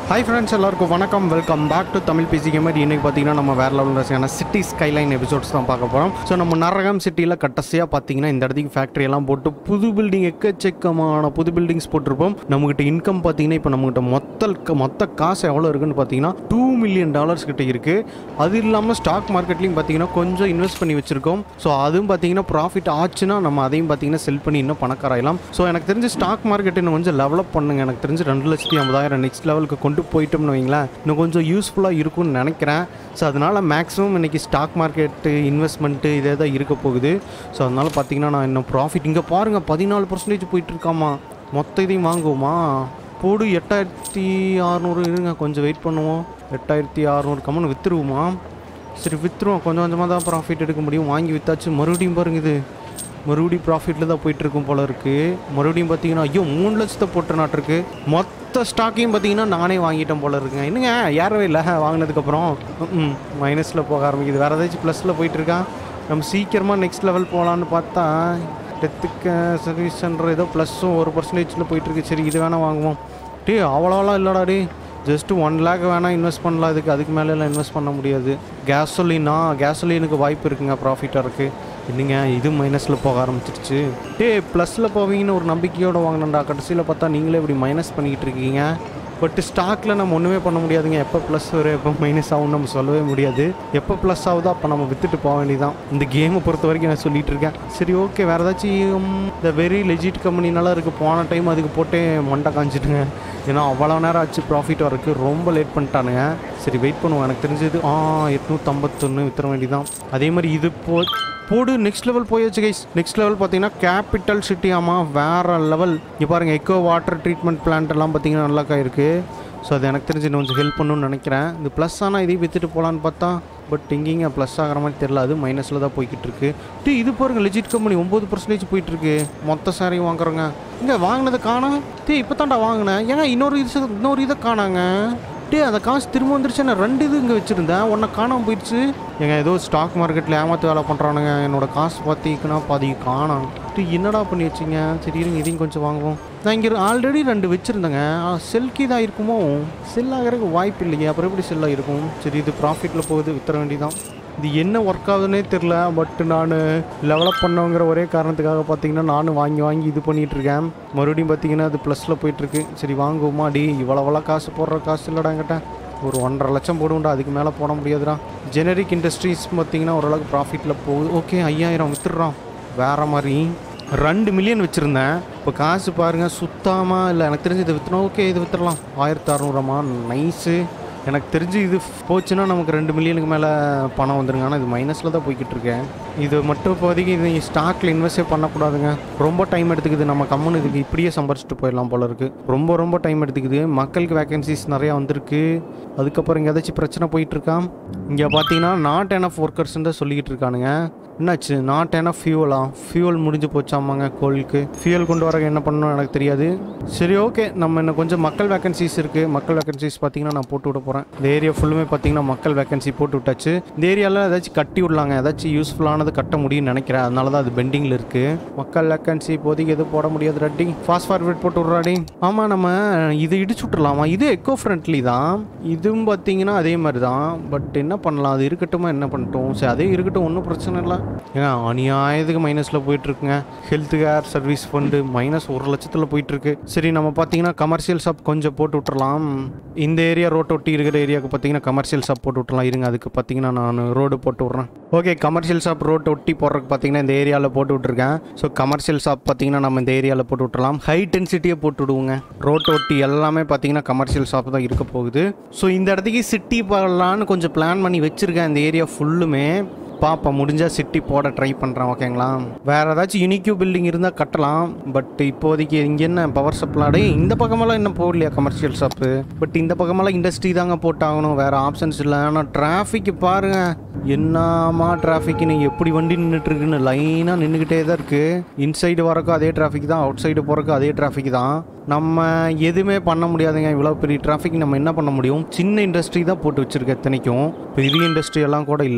Hi friends எல்லாருக்கும் வணக்கம் welcome back to Tamil பேசி கேமர் இன்னைக்கு பார்த்தீங்கன்னா நம்ம வேற லெவல் ரசியான சிட்டி ஸ்கைலைன் எபிசோட்ஸ் தான் பார்க்க போகிறோம் ஸோ நம்ம நரகம் சிட்டியில் கட்டசியாக பார்த்தீங்கன்னா இந்த இடத்துக்கு ஃபேக்ட்ரி எல்லாம் போட்டு புது பில்டிங் எக்கச்சக்கமான புது பில்டிங்ஸ் போட்டிருப்போம் நம்மகிட்ட இன்கம் பார்த்தீங்கன்னா இப்போ நம்மகிட்ட மொத்த மொத்த காசு எவ்வளோ இருக்குன்னு பார்த்தீங்கன்னா டூ மில்லியன் டாலர்ஸ் கிட்ட இருக்குது அது இல்லாமல் ஸ்டாக் மார்க்கெட்லையும் பார்த்தீங்கன்னா கொஞ்சம் இன்வெஸ்ட் பண்ணி வச்சிருக்கோம் ஸோ அதுவும் பார்த்தீங்கன்னா ப்ராஃபிட் ஆச்சுன்னா நம்ம அதையும் பார்த்தீங்கன்னா செல் பண்ணி இன்னும் பணக்காராயலாம் ஸோ எனக்கு தெரிஞ்சு ஸ்டாக் மார்க்கெட் இன்னும் கொஞ்சம் டெவலப் பண்ணுங்க எனக்கு தெரிஞ்சு ரெண்டு லட்சத்தி ஐம்பதாயிரம் நெக்ஸ்ட் லெவலுக்கு கொண்டு போயிட்டோம்னு வைங்களேன் இன்னும் கொஞ்சம் யூஸ்ஃபுல்லாக இருக்கும்னு நினைக்கிறேன் ஸோ அதனால் மேக்ஸிமம் இன்றைக்கி ஸ்டாக் மார்க்கெட்டு இன்வெஸ்ட்மெண்ட்டு இதே தான் இருக்க போகுது ஸோ அதனால் பார்த்தீங்கன்னா நான் இன்னும் ப்ராஃபிட் இங்கே பாருங்கள் பதினாலு பர்சன்டேஜ் போயிட்டுருக்காமா மொத்த இதையும் வாங்குவோமா போடு எட்டாயிரத்தி அறநூறு இருங்க கொஞ்சம் வெயிட் பண்ணுவோம் எட்டாயிரத்தி அறநூறு கம்மன் விற்றுருவோமா சரி விற்றுருவோம் கொஞ்சம் கொஞ்சமாக தான் ப்ராஃபிட் எடுக்க முடியும் வாங்கி விற்றாச்சு மறுபடியும் பாருங்க இது மறுபடியும் ப்ராஃபிட்டில் தான் போயிட்டு இருக்கும் போல இருக்கு மறுபடியும் பார்த்தீங்கன்னா ஐயோ மூணு லட்சத்தை போட்ட நாட்டிருக்கு மொத்த ஸ்டாக்கையும் பார்த்தீங்கன்னா நானே வாங்கிட்டேன் போல இருக்குங்க என்னங்க ஏறவே இல்லை வாங்கினதுக்கப்புறம் ம் மைனஸில் போக ஆரம்பிக்குது வேறு ஏதாச்சும் ப்ளஸில் போயிட்டு இருக்கா நம்ம சீக்கிரமாக நெக்ஸ்ட் லெவல் போகலான்னு பார்த்தா டெத்துக்கு சர்வீஸ்ன்ற ஏதோ ப்ளஸ்ஸும் ஒரு பர்சன்டேஜில் போயிட்டுருக்கு சரி இது வேணால் வாங்குவோம் டே அவ்வளோலாம் இல்லைடா டே ஜஸ்ட் ஒன் லேக் வேணால் இன்வெஸ்ட் பண்ணலாம் இதுக்கு அதுக்கு மேலெல்லாம் இன்வெஸ்ட் பண்ண முடியாது கேசோலினா கேசோலினுக்கு வாய்ப்பு இருக்குங்க ப்ராஃபிட்டாக இருக்குது இல்லைங்க இது மைனஸில் போக ஆரம்பிச்சிருச்சு டே ப்ளஸில் போவீங்கன்னு ஒரு நம்பிக்கையோடு வாங்கினேன்டா கடைசியில் பார்த்தா நீங்களே இப்படி மைனஸ் பண்ணிக்கிட்டு இருக்கீங்க பட் ஸ்டாக்கில் நம்ம ஒன்றுமே பண்ண முடியாதுங்க எப்போ ப்ளஸ் வரும் எப்போ மைனஸ் ஆகும்னு நம்ம சொல்லவே முடியாது எப்போ ப்ளஸ் ஆகுதோ அப்போ நம்ம விற்றுட்டு போக வேண்டியதான் இந்த கேமை பொறுத்த வரைக்கும் நான் சொல்லிட்டு இருக்கேன் சரி ஓகே வேறு ஏதாச்சும் இந்த வெரி லெஜிட் கம்பெனினால இருக்குது போன டைம் அதுக்கு போட்டே மண்டை காஞ்சிட்டுங்க ஏன்னா அவ்வளோ நேரம் ஆச்சு ப்ராஃபிட் வரக்கு ரொம்ப லேட் பண்ணிட்டானுங்க சரி வெயிட் பண்ணுவோம் எனக்கு தெரிஞ்சது ஆ எட்நூற்றம்பத்தொன்று வித்துற வேண்டியதான் அதே மாதிரி இது போ போடு நெக்ஸ்ட் லெவல் போயாச்சு கைஸ் நெக்ஸ்ட் லெவல் பார்த்தீங்கன்னா கேபிட்டல் சிட்டி ஆமாம் வேறு லெவல் இங்கே பாருங்கள் எக்கோ வாட்டர் ட்ரீட்மெண்ட் பிளான்ட் எல்லாம் பார்த்தீங்கன்னா நல்லாக்கா இருக்குது ஸோ அது எனக்கு தெரிஞ்சு இன்னும் கொஞ்சம் ஹெல்ப் பண்ணணும்னு நினைக்கிறேன் இது ப்ளஸ் ஆனால் இதையும் விற்றுட்டு போகலான்னு பார்த்தா பட் எங்கேங்க ப்ளஸ் ஆகிற மாதிரி தெரில அது மைனஸில் தான் போய்கிட்டு இருக்கு டீ இது பாருங்க லெஜிட் கம்பெனி ஒம்பது பர்சன்டேஜ் போயிட்டுருக்கு மொத்த சாரியும் வாங்குறோங்க இங்கே வாங்கினதை காணோம் டீ இப்போ தான்டா வாங்கினேன் ஏங்க இன்னொரு இது இன்னொரு இதை காணாங்க டே அந்த காசு திரும்ப வந்துருச்சு நான் ரெண்டு இது இங்கே வச்சுருந்தேன் ஒன்றை காணாமல் போயிடுச்சு எங்க ஏதோ ஸ்டாக் மார்க்கெட்டில் ஏமாத்து வேலை பண்ணுறானுங்க என்னோட காசு பார்த்தீங்கன்னா பாதி காணோம் டே என்னடா பண்ணி வச்சிங்க சரி இருங்க இதையும் கொஞ்சம் வாங்குவோம் நான் இங்கே ஆல்ரெடி ரெண்டு வச்சுருந்தேங்க செல்கி தான் இருக்குமோ செல் ஆகிறதுக்கு வாய்ப்பு இல்லையே அப்புறம் எப்படி செல்லாக இருக்கும் சரி இது ப்ராஃபிட்டில் போகுது வித்துற வேண்டியதான் இது என்ன ஒர்க் ஆகுதுன்னே தெரில பட் நான் லெவலப் பண்ணவங்கிற ஒரே காரணத்துக்காக பார்த்தீங்கன்னா நானும் வாங்கி வாங்கி இது பண்ணிகிட்டு இருக்கேன் மறுபடியும் பார்த்தீங்கன்னா அது ப்ளஸில் போயிட்டுருக்கு சரி வாங்குவோமா டி இவ்வளோவளோ காசு போடுற காசு இல்லைடா என்கிட்ட ஒரு ஒன்றரை லட்சம் போடுவோம்டா அதுக்கு மேலே போட முடியாதுடா ஜெனரிக் இண்டஸ்ட்ரீஸ் பார்த்தீங்கன்னா ஓரளவுக்கு ப்ராஃபிட்டில் போகுது ஓகே ஐயாயிரம் வித்துடுறோம் வேறு மாதிரி ரெண்டு மில்லியன் வச்சுருந்தேன் இப்போ காசு பாருங்கள் சுத்தமாக இல்லை எனக்கு தெரிஞ்சு இதை விற்றுனா ஓகே இது வித்துடலாம் ஆயிரத்தி அறநூறாமா நைஸு எனக்கு தெரிஞ்சு இது போச்சுன்னா நமக்கு ரெண்டு மில்லியனுக்கு மேலே பணம் வந்துருங்க ஆனால் இது மைனஸில் தான் போய்கிட்டு இருக்கேன் இது மட்டும் இப்போதைக்கு இது ஸ்டாக்கில் இன்வெஸ்டே பண்ணக்கூடாதுங்க ரொம்ப டைம் எடுத்துக்குது நம்ம கம்முன்னு இதுக்கு இப்படியே சம்பாரிச்சிட்டு போயிடலாம் போல இருக்குது ரொம்ப ரொம்ப டைம் எடுத்துக்குது மக்களுக்கு வேகன்சிஸ் நிறையா வந்திருக்கு அதுக்கப்புறம் இங்கே ஏதாச்சும் பிரச்சனை போயிட்டுருக்கா இங்கே பார்த்தீங்கன்னா நாட் எனஃப் ஒர்க்கர்ஸ்ன்னு தான் சொல்லிக்கிட்டு இருக்கானுங்க என்னாச்சு நாட் என்ன ஃபியூவலா ஃபியூவல் முடிஞ்சு போச்சாமாங்க கோளுக்கு ஃபியூவல் கொண்டு வர என்ன பண்ணணும் எனக்கு தெரியாது சரி ஓகே நம்ம இன்னும் கொஞ்சம் மக்கள் வேகன்சிஸ் இருக்குது மக்கள் வேகன்சிஸ் பார்த்தீங்கன்னா நான் போட்டு விட போகிறேன் இந்த ஏரியா ஃபுல்லுமே பார்த்தீங்கன்னா மக்கள் வேகன்சி போட்டு விட்டாச்சு இந்த ஏரியாவில் ஏதாச்சும் கட்டி விடலாங்க ஏதாச்சும் யூஸ்ஃபுல்லானது கட்ட முடியும்னு நினைக்கிறேன் அதனால தான் அது பெண்டிங்கில் இருக்குது மக்கள் வேகன்சி இப்போதைக்கு எதுவும் போட முடியாது ரெட்டி ஃபாஸ்ட் ஃபார்வர்ட் போட்டு விட்றாடி ஆமாம் நம்ம இது இடிச்சு விட்டுறலாமா இது எக்கோ ஃப்ரெண்ட்லி தான் இதுவும் பார்த்தீங்கன்னா அதே மாதிரி தான் பட் என்ன பண்ணலாம் அது இருக்கட்டுமா என்ன பண்ணிட்டோம் சரி அதே இருக்கட்டும் ஒன்றும் பிரச்சனை இல்லை ஏங்க அநியாயத்துக்கு மைனஸில் போயிட்டுருக்குங்க health care service fund minus ஒரு லட்சத்தில் போயிட்டுருக்கு சரி நம்ம பார்த்தீங்கன்னா கமர்ஷியல் ஷாப் கொஞ்சம் போட்டு விட்டுறலாம் இந்த ஏரியா ரோட் ஒட்டி இருக்கிற ஏரியாவுக்கு பார்த்தீங்கன்னா கமர்ஷியல் ஷாப் போட்டு விட்டுறலாம் இருங்க அதுக்கு பார்த்தீங்கன்னா நான் ரோடு போட்டு விட்றேன் ஓகே கமர்ஷியல் ஷாப் ரோட் ஒட்டி போடுறதுக்கு பார்த்தீங்கன்னா இந்த ஏரியாவில் போட்டு விட்ருக்கேன் ஸோ கமர்ஷியல் ஷாப் பார்த்தீங்கன்னா நம்ம இந்த ஏரியாவில் போட்டு விட்டுறலாம் ஹை டென்சிட்டியை போட்டு விடுவோங்க ரோட் ஒட்டி எல்லாமே பார்த்தீங்கன்னா கமர்ஷியல் ஷாப் தான் இருக்க போகுது ஸோ இந்த இடத்துக்கு சிட்டி போகலான்னு கொஞ்சம் பிளான் பண்ணி வச்சுருக்கேன் இந்த ஏரியா ஃபுல்லுமே பார்ப்போம் முடிஞ்சால் சிட்டி போட ட்ரை பண்ணுறேன் ஓகேங்களா வேறு ஏதாச்சும் யூனிக்யூ பில்டிங் இருந்தால் கட்டலாம் பட் இப்போதைக்கு இங்கே என்ன பவர் சப்ளாடு இந்த பக்கமெல்லாம் இன்னும் போடலையா கமர்ஷியல் ஷாப்பு பட் இந்த பக்கமெல்லாம் இண்டஸ்ட்ரி தாங்க போட்டாகணும் வேறு ஆப்ஷன்ஸ் இல்லை ஆனால் டிராஃபிக் பாருங்கள் என்னமா டிராஃபிக்னு எப்படி வண்டி நின்றுட்டுருக்குன்னு லைனாக நின்றுக்கிட்டே தான் இருக்குது இன்சைடு வரக்கும் அதே டிராஃபிக் தான் அவுட் சைடு போகிறக்கும் அதே டிராஃபிக் தான் நம்ம எதுவுமே பண்ண முடியாதுங்க இவ்வளோ பெரிய டிராஃபிக் நம்ம என்ன பண்ண முடியும் சின்ன இண்டஸ்ட்ரி தான் போட்டு வச்சுருக்க இத்தனைக்கும் பெரிய இண்டஸ்ட்ரி எல்லாம் கூட இல்லை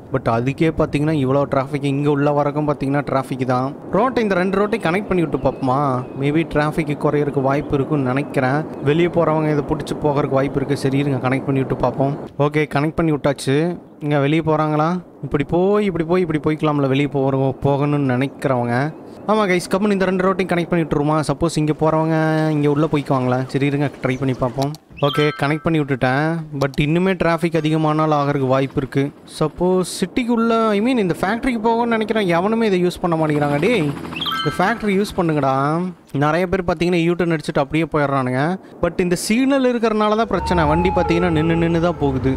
பட் அதுக்கே பார்த்தீங்கன்னா இவ்வளோ டிராஃபிக் இங்கே உள்ள வரைக்கும் பார்த்தீங்கன்னா டிராஃபிக் தான் ரோட்டை இந்த ரெண்டு ரோட்டை கனெக்ட் பண்ணி விட்டு பார்ப்போமா மேபி டிராஃபிக் குறையறதுக்கு வாய்ப்பு இருக்குன்னு நினைக்கிறேன் வெளியே போகிறவங்க இதை பிடிச்சி போகிறதுக்கு வாய்ப்பு இருக்குது சரி இருங்க கனெக்ட் பண்ணி விட்டு பார்ப்போம் ஓகே கனெக்ட் பண்ணி விட்டாச்சு இங்கே வெளியே போகிறாங்களா இப்படி போய் இப்படி போய் இப்படி போய்க்கலாம்ல வெளியே போகிறவங்க போகணும்னு நினைக்கிறவங்க ஆமாம் கைஸ் கம்மன் இந்த ரெண்டு ரோட்டையும் கனெக்ட் பண்ணி விட்டுருமா சப்போஸ் இங்கே போகிறவங்க இங்கே உள்ளே போய்க்குவாங்களா சரி இருங்க ட்ரை பண்ணி பார்ப்போம் ஓகே கனெக்ட் பண்ணி விட்டுட்டேன் பட் இன்னுமே டிராஃபிக் அதிகமானால் ஆகிறதுக்கு வாய்ப்பு இருக்குது சப்போஸ் சிட்டிக்குள்ளே ஐ மீன் இந்த ஃபேக்ட்ரிக்கு போகணும்னு நினைக்கிறேன் எவனுமே இதை யூஸ் பண்ண மாட்டேங்கிறாங்க டேய் இந்த ஃபேக்ட்ரி யூஸ் பண்ணுங்கடா நிறைய பேர் பார்த்தீங்கன்னா யூட்டன் அடிச்சுட்டு அப்படியே போயிடுறானுங்க பட் இந்த சிக்னல் இருக்கிறனால தான் பிரச்சனை வண்டி பார்த்தீங்கன்னா நின்று நின்று தான் போகுது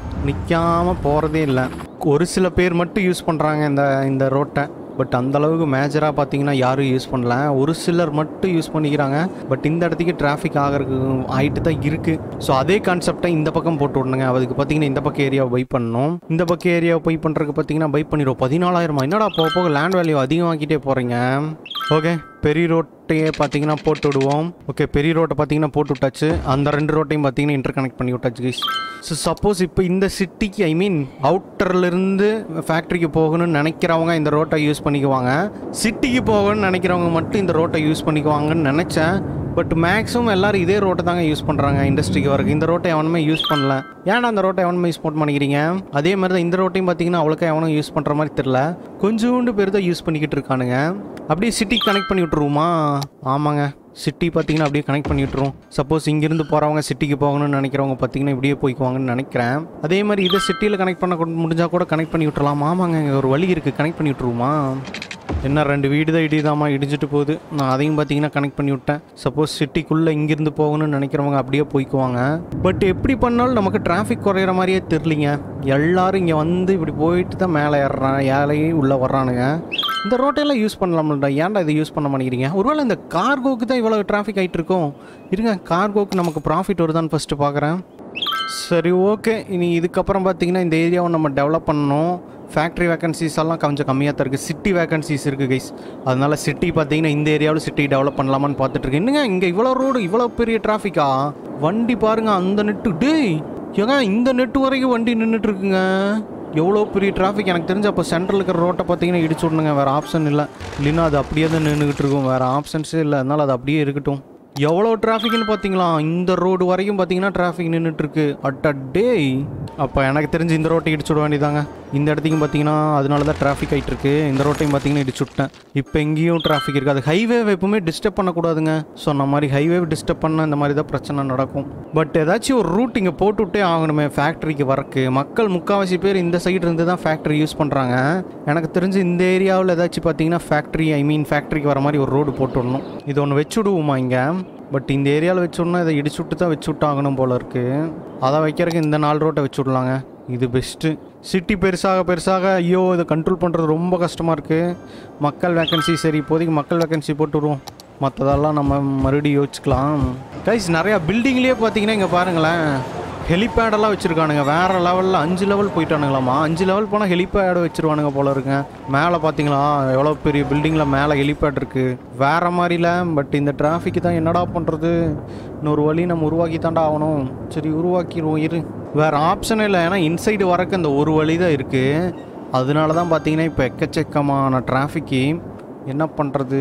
நிற்காம போகிறதே இல்லை ஒரு சில பேர் மட்டும் யூஸ் பண்ணுறாங்க இந்த இந்த ரோட்டை பட் அந்த அளவுக்கு மேஜராக பார்த்தீங்கன்னா யாரும் யூஸ் பண்ணல ஒரு சிலர் மட்டும் யூஸ் பண்ணிக்கிறாங்க பட் இந்த இடத்துக்கு டிராஃபிக் ஆகிறதுக்கு ஆகிட்டு தான் இருக்குது ஸோ அதே கான்செப்டை இந்த பக்கம் போட்டு விடணுங்க அதுக்கு பார்த்தீங்கன்னா இந்த பக்கம் ஏரியாவை பை பண்ணணும் இந்த பக்கம் ஏரியாவை பை பண்ணுறதுக்கு பார்த்தீங்கன்னா பை பண்ணிடுவோம் பதினாலாயிரமா என்னடா போக போக லேண்ட் வேல்யூ அதிகமாக்கிட்டே போகிறீங்க ஓகே பெரிய ரோட்டையே பார்த்தீங்கன்னா போட்டு விடுவோம் ஓகே பெரிய ரோட்டை பார்த்தீங்கன்னா போட்டு விட்டாச்சு அந்த ரெண்டு ரோட்டையும் பார்த்தீங்கன்னா இன்டர் கனெக்ட் பண்ணி விட்டாச்சு கைஸ் ஸோ சப்போஸ் இப்போ இந்த சிட்டிக்கு ஐ மீன் அவுட்டர்லேருந்து ஃபேக்ட்ரிக்கு போகணும்னு நினைக்கிறவங்க இந்த ரோட்டை யூஸ் பண்ணிக்குவாங்க சிட்டிக்கு போகணும்னு நினைக்கிறவங்க மட்டும் இந்த ரோட்டை யூஸ் பண்ணிக்குவாங்கன்னு நினச்சேன் பட் மேக்ஸிமம் எல்லாரும் இதே ரோட்டை தாங்க யூஸ் பண்ணுறாங்க இண்டஸ்ட்ரிக்கு வரைக்கும் இந்த ரோட்டை எவனுமே யூஸ் பண்ணல ஏன்டா அந்த ரோட்டை எவனுமே யூஸ் பண்ண பண்ணிக்கிறீங்க அதே மாதிரி தான் இந்த ரோட்டையும் பார்த்தீங்கன்னா அவ்வளோக்கா எவனும் யூஸ் பண்ணுற மாதிரி தெரில கொஞ்சோண்டு பேர் தான் யூஸ் பண்ணிக்கிட்டு இருக்கானுங்க அப்படியே சிட்டி கனெக்ட் பண்ணி விட்ருவோமா ஆமாங்க சிட்டி பார்த்தீங்கன்னா அப்படியே கனெக்ட் பண்ணி விட்ருவோம் சப்போஸ் இங்கேருந்து போகிறவங்க சிட்டிக்கு போகணும்னு நினைக்கிறவங்க பார்த்தீங்கன்னா இப்படியே போய்க்குவாங்கன்னு நினைக்கிறேன் அதே மாதிரி இதை சிட்டியில் கனெக்ட் பண்ண கொண்டு- முடிஞ்சா கூட கனெக்ட் பண்ணி விட்டுறலாம் ஆமாங்க இங்க ஒரு வழி இருக்குது கனெக்ட் பண்ணி விட்ருவோமா என்ன ரெண்டு வீடு தான் இடிதாம்மா இடிஞ்சிட்டு போகுது நான் அதையும் பார்த்தீங்கன்னா கனெக்ட் பண்ணி விட்டேன் சப்போஸ் சிட்டிக்குள்ளே இங்கேருந்து போகணும்னு நினைக்கிறவங்க அப்படியே போய்க்குவாங்க பட் எப்படி பண்ணாலும் நமக்கு டிராஃபிக் குறையிற மாதிரியே தெரிலிங்க எல்லாரும் இங்கே வந்து இப்படி போயிட்டு தான் மேலே ஏறுறான் ஏழையே உள்ளே வர்றானுங்க இந்த ரோட்டையெல்லாம் யூஸ் பண்ணலாம்லடா ஏன்டா இதை யூஸ் பண்ண மாட்டேங்கிறீங்க ஒருவேளை இந்த கார்கோக்கு தான் இவ்வளோ டிராஃபிக் ஆகிட்டு இருக்கும் இருங்க கார்கோக்கு நமக்கு ப்ராஃபிட் வருதான்னு ஃபஸ்ட்டு பார்க்குறேன் சரி ஓகே இனி இதுக்கப்புறம் பார்த்தீங்கன்னா இந்த ஏரியாவை நம்ம டெவலப் பண்ணணும் ஃபேக்ட்ரி வேகன்சிஸ் எல்லாம் கொஞ்சம் கம்மியாக தான் இருக்குது சிட்டி வேகன்சிஸ் இருக்குது கைஸ் அதனால சிட்டி பார்த்தீங்கன்னா இந்த ஏரியாவில் சிட்டி டெவலப் பண்ணலாமான்னு பார்த்துட்டு இருக்கேன் என்னங்க இங்கே இவ்வளோ ரோடு இவ்வளோ பெரிய டிராஃபிக்கா வண்டி பாருங்க அந்த நெட்டு டேய் ஏங்க இந்த நெட்டு வரைக்கும் வண்டி நின்றுட்டு இருக்குங்க எவ்வளோ பெரிய டிராஃபிக் எனக்கு தெரிஞ்சு அப்போ சென்ட்ரல் இருக்கிற ரோட்டை பார்த்தீங்கன்னா இடிச்சு விடணுங்க வேறு ஆப்ஷன் இல்லை இல்லைன்னா அது அப்படியே தான் நின்றுக்கிட்டு இருக்கும் வேறு ஆப்ஷன்ஸே இல்லை அதனால அது அப்படியே இருக்கட்டும் எவ்வளோ டிராஃபிக்னு பார்த்தீங்களா இந்த ரோடு வரைக்கும் பார்த்தீங்கன்னா டிராஃபிக் நின்றுட்டுருக்கு அட்ட டேய் அப்போ எனக்கு தெரிஞ்சு இந்த ரோட்டை இடிச்சு விட வேண்டியதாங்க இந்த இடத்துக்கும் பார்த்தீங்கன்னா அதனால தான் டிராஃபிக் ஆகிட்டு இருக்கு இந்த ரோட்டையும் பார்த்தீங்கன்னா இடிச்சு விட்டேன் இப்போ எங்கேயும் டிராஃபிக் இருக்காது ஹைவே எப்பவுமே டிஸ்டர்ப் பண்ணக்கூடாதுங்க சொன்ன மாதிரி ஹைவே டிஸ்டர்ப் பண்ண இந்த மாதிரி தான் பிரச்சனை நடக்கும் பட் ஏதாச்சும் ஒரு ரூட் இங்கே போட்டு விட்டே ஆகணுமே ஃபேக்ட்ரிக்கு வரக்கு மக்கள் முக்கால்வாசி பேர் இந்த சைடு இருந்து தான் ஃபேக்ட்ரி யூஸ் பண்ணுறாங்க எனக்கு தெரிஞ்சு இந்த ஏரியாவில் ஏதாச்சும் பார்த்தீங்கன்னா ஃபேக்ட்ரி ஐ மீன் ஃபேக்ட்ரிக்கு வர மாதிரி ஒரு ரோடு போட்டு விடணும் இது ஒன்று வச்சு விடுவோமா இங்கே பட் இந்த ஏரியாவில் வச்சுடணும் இதை இடிச்சு விட்டு தான் வச்சு விட்டாகணும் போல இருக்கு அதை வைக்கிறதுக்கு இந்த நாலு ரோட்டை வச்சு விடலாங்க இது பெஸ்ட்டு சிட்டி பெருசாக பெருசாக ஐயோ இதை கண்ட்ரோல் பண்ணுறது ரொம்ப கஷ்டமாக இருக்குது மக்கள் வேக்கன்சி சரி இப்போதைக்கு மக்கள் வேக்கன்சி போட்டு விடுவோம் மற்றதெல்லாம் நம்ம மறுபடியும் யோசிச்சுக்கலாம் கைஸ் நிறையா பில்டிங்லேயே பார்த்தீங்கன்னா இங்கே பாருங்களேன் ஹெலிபேடெல்லாம் வச்சுருக்கானுங்க வேறு லெவலில் அஞ்சு லெவல் போயிட்டானுங்களாமா அஞ்சு லெவல் போனால் ஹெலிபேடு வச்சுருவானுங்க போல இருக்குங்க மேலே பார்த்தீங்களா எவ்வளோ பெரிய பில்டிங்கில் மேலே ஹெலிபேட் இருக்குது வேறு மாதிரில பட் இந்த டிராஃபிக்கு தான் என்னடா பண்ணுறது இன்னொரு வழி நம்ம உருவாக்கி தாண்டா ஆகணும் சரி உருவாக்கிடுவோம் இரு வேறு ஆப்ஷனே இல்லை ஏன்னா இன்சைடு வரக்கு அந்த ஒரு வழி தான் இருக்குது அதனால தான் பார்த்தீங்கன்னா இப்போ எக்கச்சக்கமான டிராஃபிக்கு என்ன பண்ணுறது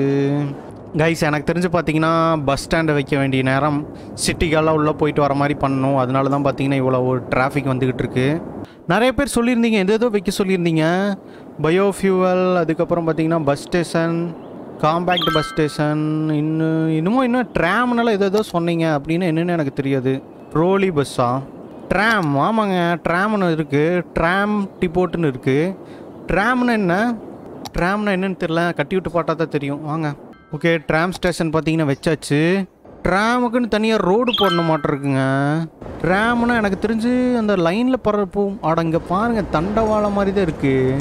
கைஸ் எனக்கு தெரிஞ்சு பார்த்தீங்கன்னா பஸ் ஸ்டாண்டை வைக்க வேண்டிய நேரம் சிட்டிக்கெல்லாம் உள்ளே போயிட்டு வர மாதிரி பண்ணணும் அதனால தான் பார்த்தீங்கன்னா இவ்வளோ ஒரு டிராஃபிக் வந்துக்கிட்டு இருக்கு நிறைய பேர் சொல்லியிருந்தீங்க எது ஏதோ வைக்க சொல்லியிருந்தீங்க பயோஃபியூவல் அதுக்கப்புறம் பார்த்தீங்கன்னா bus station compact bus station இன்னும் இன்னமும் இன்னும் ட்ராம்னால எது ஏதோ சொன்னீங்க அப்படின்னு என்னென்னு எனக்கு தெரியாது ரோலி பஸ்ஸா ட்ராம் ஆமாங்க ட்ராம்னு இருக்குது ட்ராம் டிபோட்டுன்னு இருக்குது ட்ராம்னு என்ன ட்ராம்னா என்னன்னு தெரியல கட்டி விட்டு பார்த்தா தான் தெரியும் வாங்க ஓகே ட்ராம் ஸ்டேஷன் பார்த்தீங்கன்னா வச்சாச்சு ட்ராமுக்குன்னு தனியாக ரோடு போடண மாட்டிருக்குங்க ட்ராம்னா எனக்கு தெரிஞ்சு அந்த லைனில் பறப்போ ஆட இங்கே பாருங்க தண்டவாளம் மாதிரி தான் இருக்குது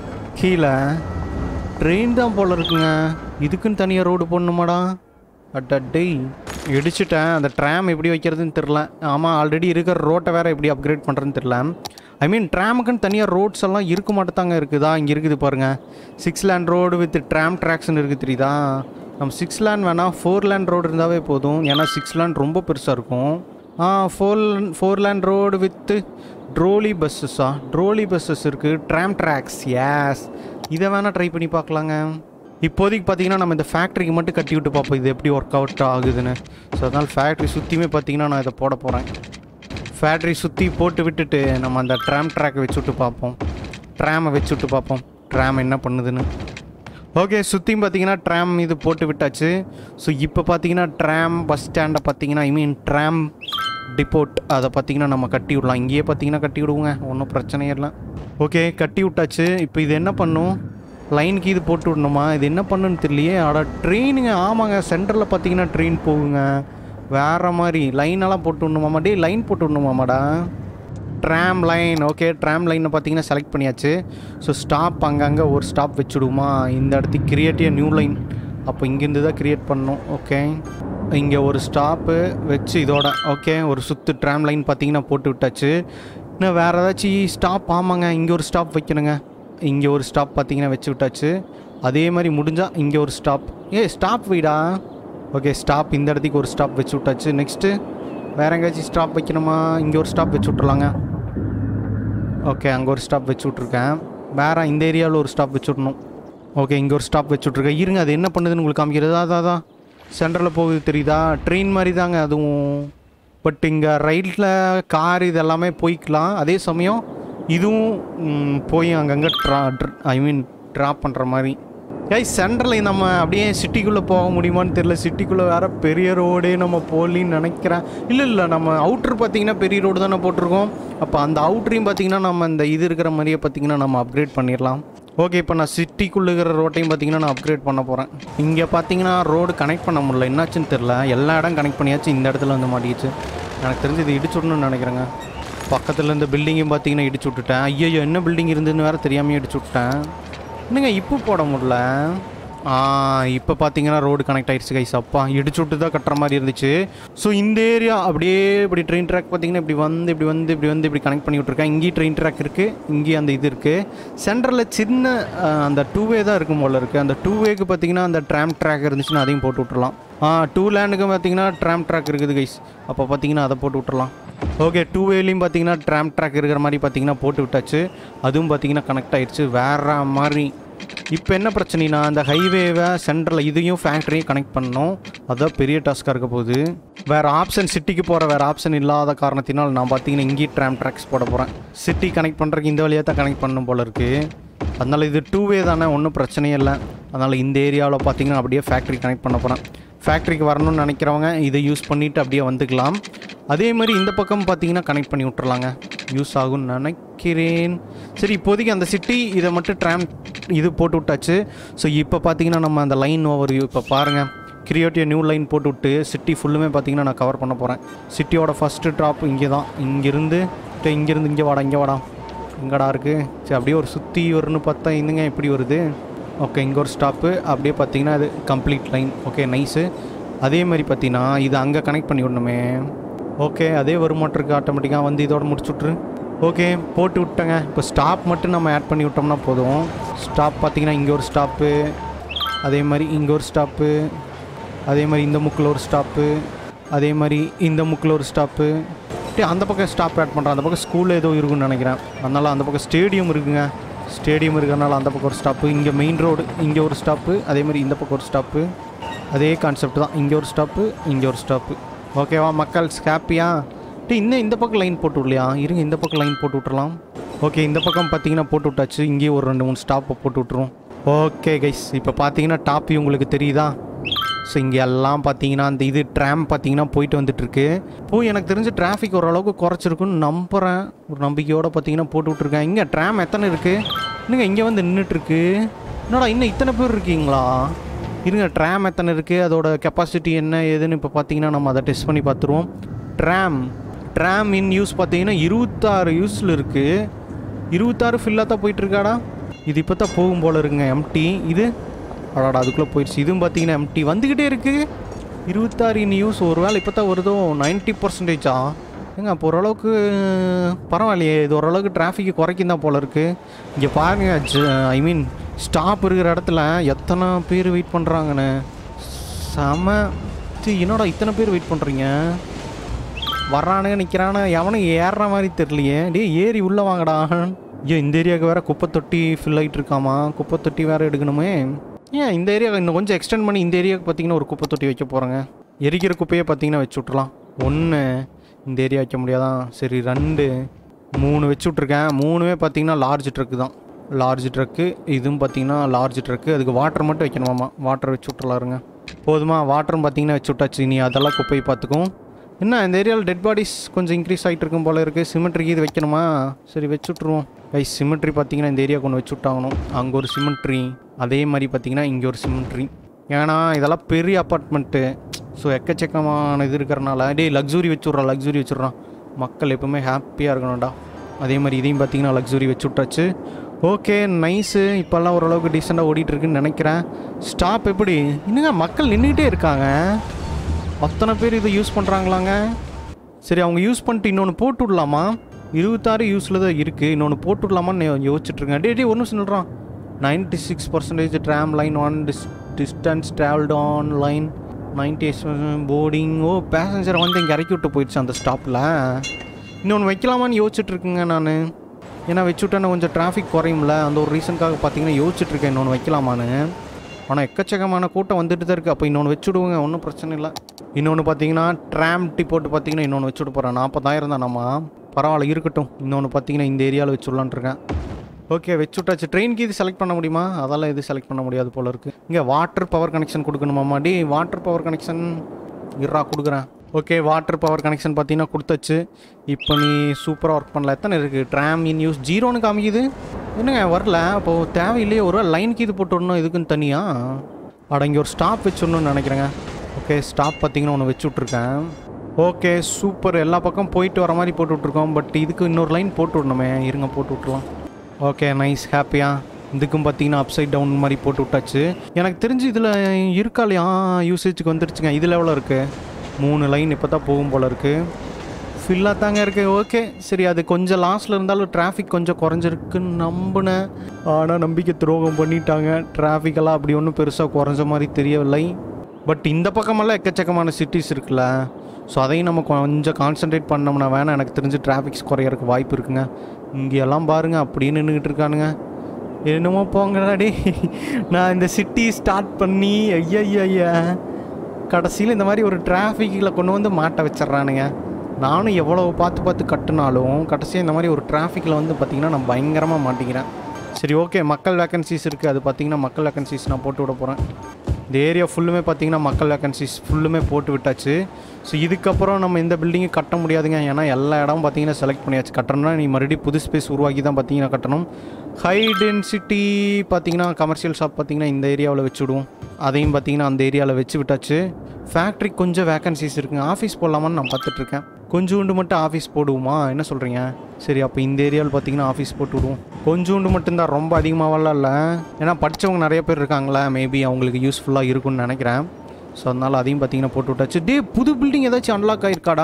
கீழே ட்ரெயின் தான் போல இருக்குங்க இதுக்குன்னு தனியாக ரோடு போடணுமாடா அட்டா டேய் இடிச்சிட்டேன் அந்த ட்ராம் எப்படி வைக்கிறதுன்னு தெரில ஆமாம் ஆல்ரெடி இருக்கிற ரோட்டை வேறு எப்படி அப்கிரேட் பண்ணுறதுன்னு தெரில ஐ மீன் ட்ராமுக்குன்னு தனியாக ரோட்ஸ் எல்லாம் இருக்க மாட்டேதாங்க இருக்குதா இங்கே இருக்குது பாருங்கள் six lane road with tram ட்ராக்ஸ்னு இருக்குது தெரியுதா நம்ம சிக்ஸ் லேண்ட் வேணால் ஃபோர் லேண்ட் ரோடு இருந்தாவே போதும் ஏன்னா சிக்ஸ் லேண்ட் ரொம்ப பெருசாக இருக்கும் ஆ four four lane road with trolley பஸ்ஸஸா ட்ரோலி பஸ்ஸஸ் இருக்குது ட்ராம் ட்ராக்ஸ் எஸ் இதை வேணால் ட்ரை பண்ணி பார்க்கலாங்க இப்போதைக்கு பார்த்தீங்கன்னா நம்ம இந்த ஃபேக்ட்ரிக்கு மட்டும் கட்டி விட்டு பார்ப்போம் இது எப்படி ஒர்க் அவுட் ஆகுதுன்னு ஸோ அதனால் ஃபேக்ட்ரி சுற்றியுமே பார்த்தீங்கன்னா நான் இதை போட போகிறேன் ஃபேக்ட்ரி சுற்றி போட்டு விட்டுட்டு நம்ம அந்த ட்ராம் ட்ராக்கை வச்சு விட்டு பார்ப்போம் ட்ராமை வச்சு விட்டு பார்ப்போம் ட்ராம் என்ன பண்ணுதுன்னு ஓகே சுற்றியும் பார்த்தீங்கன்னா ட்ராம் இது போட்டு விட்டாச்சு ஸோ இப்போ பார்த்தீங்கன்னா ட்ராம் பஸ் ஸ்டாண்டை பார்த்தீங்கன்னா ஐ மீன் ட்ராம் டிப்போட் அதை பார்த்தீங்கன்னா நம்ம கட்டி விடலாம் இங்கேயே பார்த்தீங்கன்னா கட்டி விடுவோங்க ஒன்றும் பிரச்சனையே இல்லை ஓகே கட்டி விட்டாச்சு இப்போ இது என்ன பண்ணும் லைனுக்கு இது போட்டு விடணுமா இது என்ன பண்ணுன்னு தெரியலையே ஆடா ட்ரெயினுங்க ஆமாங்க சென்டரில் பார்த்தீங்கன்னா ட்ரெயின் போகுங்க வேற மாதிரி லைனெல்லாம் போட்டு விடணுமாமா டேய் லைன் போட்டு விடணுமாமாடா ட்ராம் லைன் ஓகே ட்ராம் லைனை பார்த்தீங்கன்னா செலக்ட் பண்ணியாச்சு ஸோ ஸ்டாப் அங்கங்கே ஒரு ஸ்டாப் வச்சுடுமா இந்த இடத்துக்கு கிரியேட்டிவ் நியூ லைன் அப்போ இங்கேருந்து தான் கிரியேட் பண்ணணும் ஓகே இங்கே ஒரு ஸ்டாப்பு வச்சு இதோட ஓகே ஒரு சுற்று ட்ராம் லைன் பார்த்தீங்கன்னா போட்டு விட்டாச்சு இன்னும் வேறு ஏதாச்சும் ஸ்டாப் ஆமாங்க இங்கே ஒரு ஸ்டாப் வைக்கணுங்க இங்கே ஒரு ஸ்டாப் பார்த்தீங்கன்னா வச்சு விட்டாச்சு அதே மாதிரி முடிஞ்சால் இங்கே ஒரு ஸ்டாப் ஏ ஸ்டாப் வைடா ஓகே ஸ்டாப் இந்த இடத்துக்கு ஒரு ஸ்டாப் வச்சு விட்டாச்சு நெக்ஸ்ட்டு வேறு எங்கேயாச்சும் ஸ்டாப் வைக்கணுமா இங்கே ஒரு ஸ்டாப் வச்சு விட்றலாங்க ஓகே அங்கே ஒரு ஸ்டாப் வச்சு விட்ருக்கேன் வேறு இந்த ஏரியாவில் ஒரு ஸ்டாப் வச்சு விடணும் ஓகே இங்கே ஒரு ஸ்டாப் வச்சு விட்ருக்கேன் இருங்க அது என்ன பண்ணுதுன்னு உங்களுக்கு காமிக்கிறது அதான் அதான் சென்டரில் போகுது தெரியுதா ட்ரெயின் மாதிரி தாங்க அதுவும் பட் இங்கே ரைட்டில் கார் இது எல்லாமே போய்க்கலாம் அதே சமயம் இதுவும் ம், போய் அங்கங்கே ட்ரா ஐ மீன் ட்ராப் பண்ணுற மாதிரி ஏய் சென்டரில் நம்ம அப்படியே சிட்டிக்குள்ளே போக முடியுமான்னு தெரியல சிட்டிக்குள்ளே வேற பெரிய ரோடே நம்ம போகலின்னு நினைக்கிறேன் இல்லை இல்லை நம்ம அவுட்ரு பார்த்தீங்கன்னா பெரிய ரோடு தானே போட்டிருக்கோம் அப்போ அந்த அவுட்ரையும் பார்த்தீங்கன்னா நம்ம இந்த இது இருக்கிற மாதிரியே பார்த்தீங்கன்னா நம்ம அப்கிரேட் பண்ணிடலாம் ஓகே இப்போ நான் சிட்டிக்குள்ளே இருக்கிற ரோட்டையும் பார்த்தீங்கன்னா நான் அப்கிரேட் பண்ண போகிறேன் இங்கே பார்த்தீங்கன்னா ரோடு கனெக்ட் பண்ண முடியல என்னாச்சுன்னு தெரில எல்லா இடம் கனெக்ட் பண்ணியாச்சு இந்த இடத்துல வந்து மாட்டிக்கிச்சு எனக்கு தெரிஞ்சு இது இடிச்சுடணும்னு நினைக்கிறேங்க பக்கத்தில் இருந்த பில்டிங்கையும் பார்த்தீங்கன்னா இடிச்சு விட்டுட்டேன் ஐயோ என்ன பில்டிங் இருந்துன்னு வேறு தெரியாமல் இடிச்சு விட்டேன் என்னங்க இப்போ போட முடியல ஆ இப்போ பார்த்தீங்கன்னா ரோடு கனெக்ட் ஆயிடுச்சு கைஸ் அப்பா இடிச்சு விட்டு தான் கட்டுற மாதிரி இருந்துச்சு ஸோ இந்த ஏரியா அப்படியே இப்படி ட்ரெயின் ட்ராக் பார்த்தீங்கன்னா இப்படி வந்து இப்படி வந்து இப்படி வந்து இப்படி கனெக்ட் பண்ணி விட்ருக்கேன் இங்கேயும் ட்ரெயின் ட்ராக் இருக்குது இங்கேயும் அந்த இது இருக்குது சென்டரில் சின்ன ஆ, அந்த டூ வே தான் இருக்கும் போல இருக்குது அந்த டூ வேக்கு பார்த்தீங்கன்னா அந்த ட்ராம் ட்ராக் இருந்துச்சுன்னா அதையும் போட்டு விட்றலாம் ஆ டூ லேண்டுக்கு பார்த்தீங்கன்னா ட்ராம் ட்ராக் இருக்குது கைஸ் அப்போ பார்த்தீங்கன்னா அதை போட்டு விட்றலாம் ஓகே டூ வேலையும் பார்த்தீங்கன்னா ட்ராம் ட்ராக் இருக்கிற மாதிரி பார்த்தீங்கன்னா போட்டு விட்டாச்சு அதுவும் பார்த்தீங்கன்னா கனெக்ட் ஆயிடுச்சு வேற மாதிரி இப்போ என்ன பிரச்சனைனா அந்த ஹைவேவை சென்டரில் இதையும் ஃபேக்ட்ரியும் கனெக்ட் பண்ணணும் அதுதான் பெரிய டாஸ்க்காக இருக்க போகுது வேறு ஆப்ஷன் சிட்டிக்கு போகிற வேறு ஆப்ஷன் இல்லாத காரணத்தினால் நான் பார்த்தீங்கன்னா இங்கேயும் ட்ராம் ட்ராக்ஸ் போட போகிறேன் சிட்டி கனெக்ட் பண்ணுறதுக்கு இந்த வழியாக தான் கனெக்ட் பண்ணணும் போல இருக்குது அதனால் இது டூ வே தானே ஒன்றும் பிரச்சனையே இல்லை அதனால் இந்த ஏரியாவில் பார்த்தீங்கன்னா அப்படியே ஃபேக்ட்ரி கனெக்ட் பண்ண போகிறேன் ஃபேக்ட்ரிக்கு வரணும்னு நினைக்கிறவங்க இதை யூஸ் பண்ணிவிட்டு அப்படியே வந்துக்கலாம் அதே மாதிரி இந்த பக்கம் பார்த்தீங்கன்னா கனெக்ட் பண்ணி விட்டுறலாங்க யூஸ் ஆகும்னு நினைக்கிறேன் சரி இப்போதைக்கு அந்த சிட்டி இதை மட்டும் ட்ராம் இது போட்டு விட்டாச்சு ஸோ இப்போ பார்த்தீங்கன்னா நம்ம அந்த லைன் ஓவர் இப்போ பாருங்கள் கிரியேட்டிவ் நியூ லைன் போட்டு விட்டு சிட்டி ஃபுல்லுமே பார்த்தீங்கன்னா நான் கவர் பண்ண போகிறேன் சிட்டியோட ஃபஸ்ட்டு ட்ராப் இங்கே தான் இங்கேருந்து இங்கேருந்து இங்கே வாடா இங்கே வாடா எங்கடா இருக்குது சரி அப்படியே ஒரு சுற்றி வரும்னு பார்த்தா இன்னுங்க எப்படி வருது ஓகே இங்கே ஒரு ஸ்டாப்பு அப்படியே பார்த்தீங்கன்னா இது கம்ப்ளீட் லைன் ஓகே நைஸு அதே மாதிரி பார்த்தீங்கன்னா இது அங்கே கனெக்ட் பண்ணி விடணுமே ஓகே அதே வருமாட்டிருக்கு ஆட்டோமேட்டிக்காக வந்து இதோட முடிச்சு விட்ரு ஓகே போட்டு விட்டேங்க இப்போ ஸ்டாப் மட்டும் நம்ம ஆட் பண்ணி விட்டோம்னா போதும் ஸ்டாப் பார்த்தீங்கன்னா இங்கே ஒரு ஸ்டாப்பு அதே மாதிரி இங்கே ஒரு ஸ்டாப்பு அதே மாதிரி இந்த முக்கில் ஒரு ஸ்டாப்பு அதே மாதிரி இந்த முக்கில் ஒரு ஸ்டாப்பு டே அந்த பக்கம் ஸ்டாப் ஆட் பண்ணுறேன் அந்த பக்கம் ஸ்கூலில் ஏதோ இருக்குன்னு நினைக்கிறேன் அதனால் அந்த பக்கம் ஸ்டேடியம் இருக்குங்க ஸ்டேடியம் இருக்கிறனால அந்த பக்கம் ஒரு ஸ்டாப்பு இங்கே மெயின் ரோடு இங்கே ஒரு ஸ்டாப்பு அதே மாதிரி இந்த பக்கம் ஒரு ஸ்டாப்பு அதே கான்செப்ட் தான் இங்கே ஒரு ஸ்டாப்பு இங்கே ஒரு ஸ்டாப்பு ஓகேவா மக்கள் ஹாப்பியா டே இன்னும் இந்த பக்கம் லைன் போட்டு விடலையா இருங்க இந்த பக்கம் லைன் போட்டு விட்றலாம் ஓகே இந்த பக்கம் பார்த்தீங்கன்னா போட்டு விட்டாச்சு இங்கேயே ஒரு ரெண்டு மூணு ஸ்டாப்பை போட்டு விட்ருவோம் ஓகே கைஸ் இப்போ பார்த்தீங்கன்னா டாப்பி உங்களுக்கு தெரியுதா ஸோ இங்கே எல்லாம் பார்த்தீங்கன்னா அந்த இது ட்ராம் பார்த்தீங்கன்னா போயிட்டு வந்துட்டுருக்கு போய் எனக்கு தெரிஞ்ச டிராஃபிக் ஓரளவுக்கு குறைச்சிருக்குன்னு நம்புகிறேன் ஒரு நம்பிக்கையோடு பார்த்தீங்கன்னா போட்டு விட்ருக்கேன் இங்கே ட்ராம் எத்தனை இருக்குது இன்னுங்க இங்கே வந்து நின்றுட்டுருக்கு என்னடா இன்னும் இத்தனை பேர் இருக்கீங்களா இருங்க ட்ராம் எத்தனை இருக்குது அதோட கெப்பாசிட்டி என்ன ஏதுன்னு இப்போ பார்த்தீங்கன்னா நம்ம அதை டெஸ்ட் பண்ணி பார்த்துருவோம் ட்ராம் ட்ராம் இன் யூஸ் பார்த்தீங்கன்னா இருபத்தாறு யூஸில் இருக்குது இருபத்தாறு ஃபில்லாக தான் போயிட்டுருக்காடா இது இப்போ தான் போகும் போல் இருக்குங்க எம்டி இது அடாடா அதுக்குள்ளே போயிடுச்சு இதுவும் பார்த்தீங்கன்னா எம்டி வந்துக்கிட்டே இருக்குது இருபத்தாறு இன் யூஸ் ஒரு வேளை இப்போ தான் வருதோ நைன்ட்டி பர்சன்டேஜா ஏங்க அப்போ ஓரளவுக்கு பரவாயில்லையே இது ஓரளவுக்கு டிராஃபிக்கு குறைக்கும் தான் போல இருக்குது இங்கே பாருங்க ஐ மீன் ஸ்டாப் இருக்கிற இடத்துல எத்தனை பேர் வெயிட் பண்ணுறாங்கன்னு செம சீ, என்னடா இத்தனை பேர் வெயிட் பண்ணுறீங்க வர்றானுங்க நிற்கிறானு எவனும் ஏறுற மாதிரி தெரியலையே டேய் ஏறி உள்ளே வாங்கடா ஐயோ இந்த ஏரியாவுக்கு வேற குப்பை தொட்டி ஃபில் ஆகிட்டு இருக்காமா குப்பை தொட்டி வேற எடுக்கணுமே ஏன் இந்த ஏரியா இன்னும் கொஞ்சம் எக்ஸ்டெண்ட் பண்ணி இந்த ஏரியாவுக்கு பார்த்தீங்கன்னா ஒரு குப்பை தொட்டி வைக்க போகிறேங்க எரிக்கிற குப்பையை பார்த்தீங்கன்னா வச்சு விட்றலாம் ஒன்று இந்த ஏரியா வைக்க முடியாதான் சரி ரெண்டு மூணு வச்சு விட்ருக்கேன் மூணுமே பார்த்தீங்கன்னா லார்ஜ் ட்ரக்கு தான் லார்ஜ் ட்ரக்கு இதுவும் பார்த்தீங்கன்னா லார்ஜ் ட்ரக்கு அதுக்கு வாட்டர் மட்டும் வைக்கணுமாமா வாட்டர் வச்சு விட்றலாருங்க போதுமா வாட்டரும் பார்த்தீங்கன்னா வச்சு விட்டாச்சு நீ அதெல்லாம் குப்பையை பார்த்துக்கும் என்ன இந்த ஏரியாவில் டெட் பாடிஸ் கொஞ்சம் இன்க்ரீஸ் ஆகிட்டு இருக்கும் போல இருக்குது சிமெண்ட்ரிக்கு இது வைக்கணுமா சரி வச்சு விட்ருவோம் கை சிமெண்ட்ரி பார்த்தீங்கன்னா இந்த ஏரியா கொண்டு வச்சு விட்டாகணும் அங்கே ஒரு சிமெண்ட்ரி அதே மாதிரி பார்த்தீங்கன்னா இங்கே ஒரு சிமெண்ட்ரி ஏன்னா இதெல்லாம் பெரிய அப்பார்ட்மெண்ட்டு ஸோ எக்கச்சக்கமான இது இருக்கிறனால டேய் லக்ஸுரி வச்சுட்றான் லக்ஸுரி வச்சுட்றான் மக்கள் எப்பவுமே ஹாப்பியாக இருக்கணும்டா அதே மாதிரி இதையும் பார்த்தீங்கன்னா லக்ஸுரி வச்சு விட்டாச்சு ஓகே நைஸு இப்போல்லாம் ஓரளவுக்கு டீசெண்டாக ஓடிட்டு இருக்குன்னு நினைக்கிறேன் ஸ்டாப் எப்படி இன்னுங்க மக்கள் நின்றுக்கிட்டே இருக்காங்க அத்தனை பேர் இதை யூஸ் பண்ணுறாங்களாங்க சரி அவங்க யூஸ் பண்ணிட்டு இன்னொன்று போட்டு விடலாமா இருபத்தாறு யூஸில் தான் இருக்குது இன்னொன்று போட்டு விடலாமான்னு யோசிச்சுட்ருக்கேன் டே டே ஒன்று சொல்கிறான் ninety six percentage tram line one டிஸ் distance travelled on line ninety boarding ஓ பேசஞ்சரை வந்து இங்கே இறக்கி விட்டு போயிடுச்சு அந்த ஸ்டாப்பில் இன்னொன்று வைக்கலாமான்னு யோசிச்சுட்டு இருக்குங்க நான் ஏன்னா வச்சு விட்டா கொஞ்சம் டிராஃபிக் குறையும்ல அந்த ஒரு ரீசனுக்காக பார்த்தீங்கன்னா யோசிச்சுட்டு இருக்கேன் இன்னொன்று வைக்கலாமான்னு ஆனால் எக்கச்சக்கமான கூட்டம் வந்துட்டு தான் இருக்குது அப்போ இன்னொன்று வச்சுடுவோங்க ஒன்றும் பிரச்சனை இல்லை இன்னொன்று பார்த்தீங்கன்னா ட்ராம் டி போட்டு பார்த்தீங்கன்னா இன்னொன்று வச்சுட்டு போகிறேன் நாற்பதாயிரம் தான் நம்ம பரவாயில்ல இருக்கட்டும் இன்னொன்று பார்த்தீங்கன்னா இந்த ஏரியாவில் வச்சுடலான் இருக்கேன் ஓகே வச்சுட்டாச்சு ட்ரெயினுக்கு இது செலக்ட் பண்ண முடியுமா அதெல்லாம் இது செலக்ட் பண்ண முடியாது போல இருக்குது இங்கே வாட்டர் பவர் கனெக்ஷன் கொடுக்கணுமாம்மா டி வாட்டர் பவர் கனெக்ஷன் இருறா கொடுக்குறேன் ஓகே வாட்டர் பவர் கனெக்ஷன் பார்த்தீங்கன்னா கொடுத்தாச்சு இப்போ நீ சூப்பராக ஒர்க் பண்ணல எத்தனை இருக்குது ட்ராம் இன் யூஸ் ஜீரோன்னு காமிக்குது என்னங்க வரல அப்போது தேவையில்லையே ஒரு லைனுக்கு இது போட்டு விடணும் இதுக்குன்னு தனியாக அட இங்கே ஒரு ஸ்டாப் வச்சுடணும்னு நினைக்கிறேங்க ஓகே ஸ்டாப் பார்த்தீங்கன்னா ஒன்று வச்சு விட்ருக்கேன் ஓகே சூப்பர் எல்லா பக்கம் போயிட்டு வர மாதிரி போட்டு விட்ருக்கோம் பட் இதுக்கு இன்னொரு லைன் போட்டு விடணுமே இருங்க போட்டு விட்ருலாம் ஓகே நைஸ் ஹாப்பியா இதுக்கும் பார்த்தீங்கன்னா அப்சைட் டவுன் மாதிரி போட்டு விட்டாச்சு எனக்கு தெரிஞ்சு இதில் இருக்கா இல்லையா யூசேஜுக்கு வந்துருச்சுங்க இதில் எவ்வளோ இருக்குது மூணு லைன் இப்போ தான் போகும் போல் இருக்குது ஃபில்லாக தாங்க இருக்குது ஓகே சரி அது கொஞ்சம் லாஸ்ட்டில் இருந்தாலும் டிராஃபிக் கொஞ்சம் குறைஞ்சிருக்குன்னு நம்பினேன் ஆனால் நம்பிக்கை துரோகம் பண்ணிட்டாங்க டிராஃபிக்கெல்லாம் அப்படி ஒன்றும் பெருசாக குறைஞ்ச மாதிரி தெரியவில்லை பட் இந்த பக்கமெல்லாம் எக்கச்சக்கமான சிட்டிஸ் இருக்குல்ல ஸோ அதையும் நம்ம கொஞ்சம் கான்சென்ட்ரேட் பண்ணோம்னா வேணால் எனக்கு தெரிஞ்சு டிராஃபிக்ஸ் குறையறதுக்கு வாய்ப்பு இருக்குங்க இங்கெல்லாம் பாருங்க அப்படியே நின்றுக்கிட்டு இருக்கானுங்க என்னமோ போங்கடா டே நான் இந்த சிட்டி ஸ்டார்ட் பண்ணி ஐயா ஐயா கடைசியில் இந்த மாதிரி ஒரு டிராஃபிக்கில் கொண்டு வந்து மாட்ட வச்சிட்றானுங்க நானும் எவ்வளோ பார்த்து பார்த்து கட்டுனாலும் கடைசியாக இந்த மாதிரி ஒரு டிராஃபிக்கில் வந்து பார்த்திங்கன்னா நான் பயங்கரமாக மாட்டிக்கிறேன் சரி ஓகே மக்கள் வேக்கன்சிஸ் இருக்குது அது பார்த்திங்கன்னா மக்கள் வேக்கன்சிஸ் நான் போட்டு விட போகிறேன் இந்த ஏரியா ஃபுல்லுமே பார்த்திங்கன்னா மக்கள் வேக்கன்சிஸ் ஃபுல்லுமே போட்டு விட்டாச்சு ஸோ இதுக்கப்புறம் நம்ம இந்த பில்டிங்கை கட்ட முடியாதுங்க ஏன்னா எல்லா இடமும் பார்த்தீங்கன்னா செலக்ட் பண்ணியாச்சு கட்டணும்னா நீ மறுபடியும் புது ஸ்பேஸ் உருவாக்கி தான் பார்த்தீங்கன்னா கட்டணும் ஹை டென்சிட்டி பார்த்தீங்கன்னா கமர்ஷியல் ஷாப் பார்த்தீங்கன்னா இந்த ஏரியாவில் வச்சு விடுவோம் அதையும் பார்த்தீங்கன்னா அந்த ஏரியாவில் வச்சு விட்டாச்சு ஃபேக்ட்ரி கொஞ்சம் வேக்கன்சிஸ் இருக்குங்க ஆஃபீஸ் போடலாமான்னு நான் பார்த்துட்ருக்கேன் கொஞ்சோண்டு மட்டும் ஆஃபீஸ் போடுவோமா என்ன சொல்கிறீங்க சரி அப்போ இந்த ஏரியாவில் பார்த்தீங்கன்னா ஆஃபீஸ் போட்டு விடுவோம் கொஞ்சோண்டு மட்டும்தான் ரொம்ப அதிகமாகலாம் இல்லை ஏன்னா படித்தவங்க நிறைய பேர் இருக்காங்களே மேபி அவங்களுக்கு யூஸ்ஃபுல்லாக இருக்கும்னு நினைக்கிறேன் ஸோ அதனால் அதையும் பார்த்தீங்கன்னா போட்டு விட்டாச்சு டே புது பில்டிங் ஏதாச்சும் அன்லாக் ஆகிருக்காடா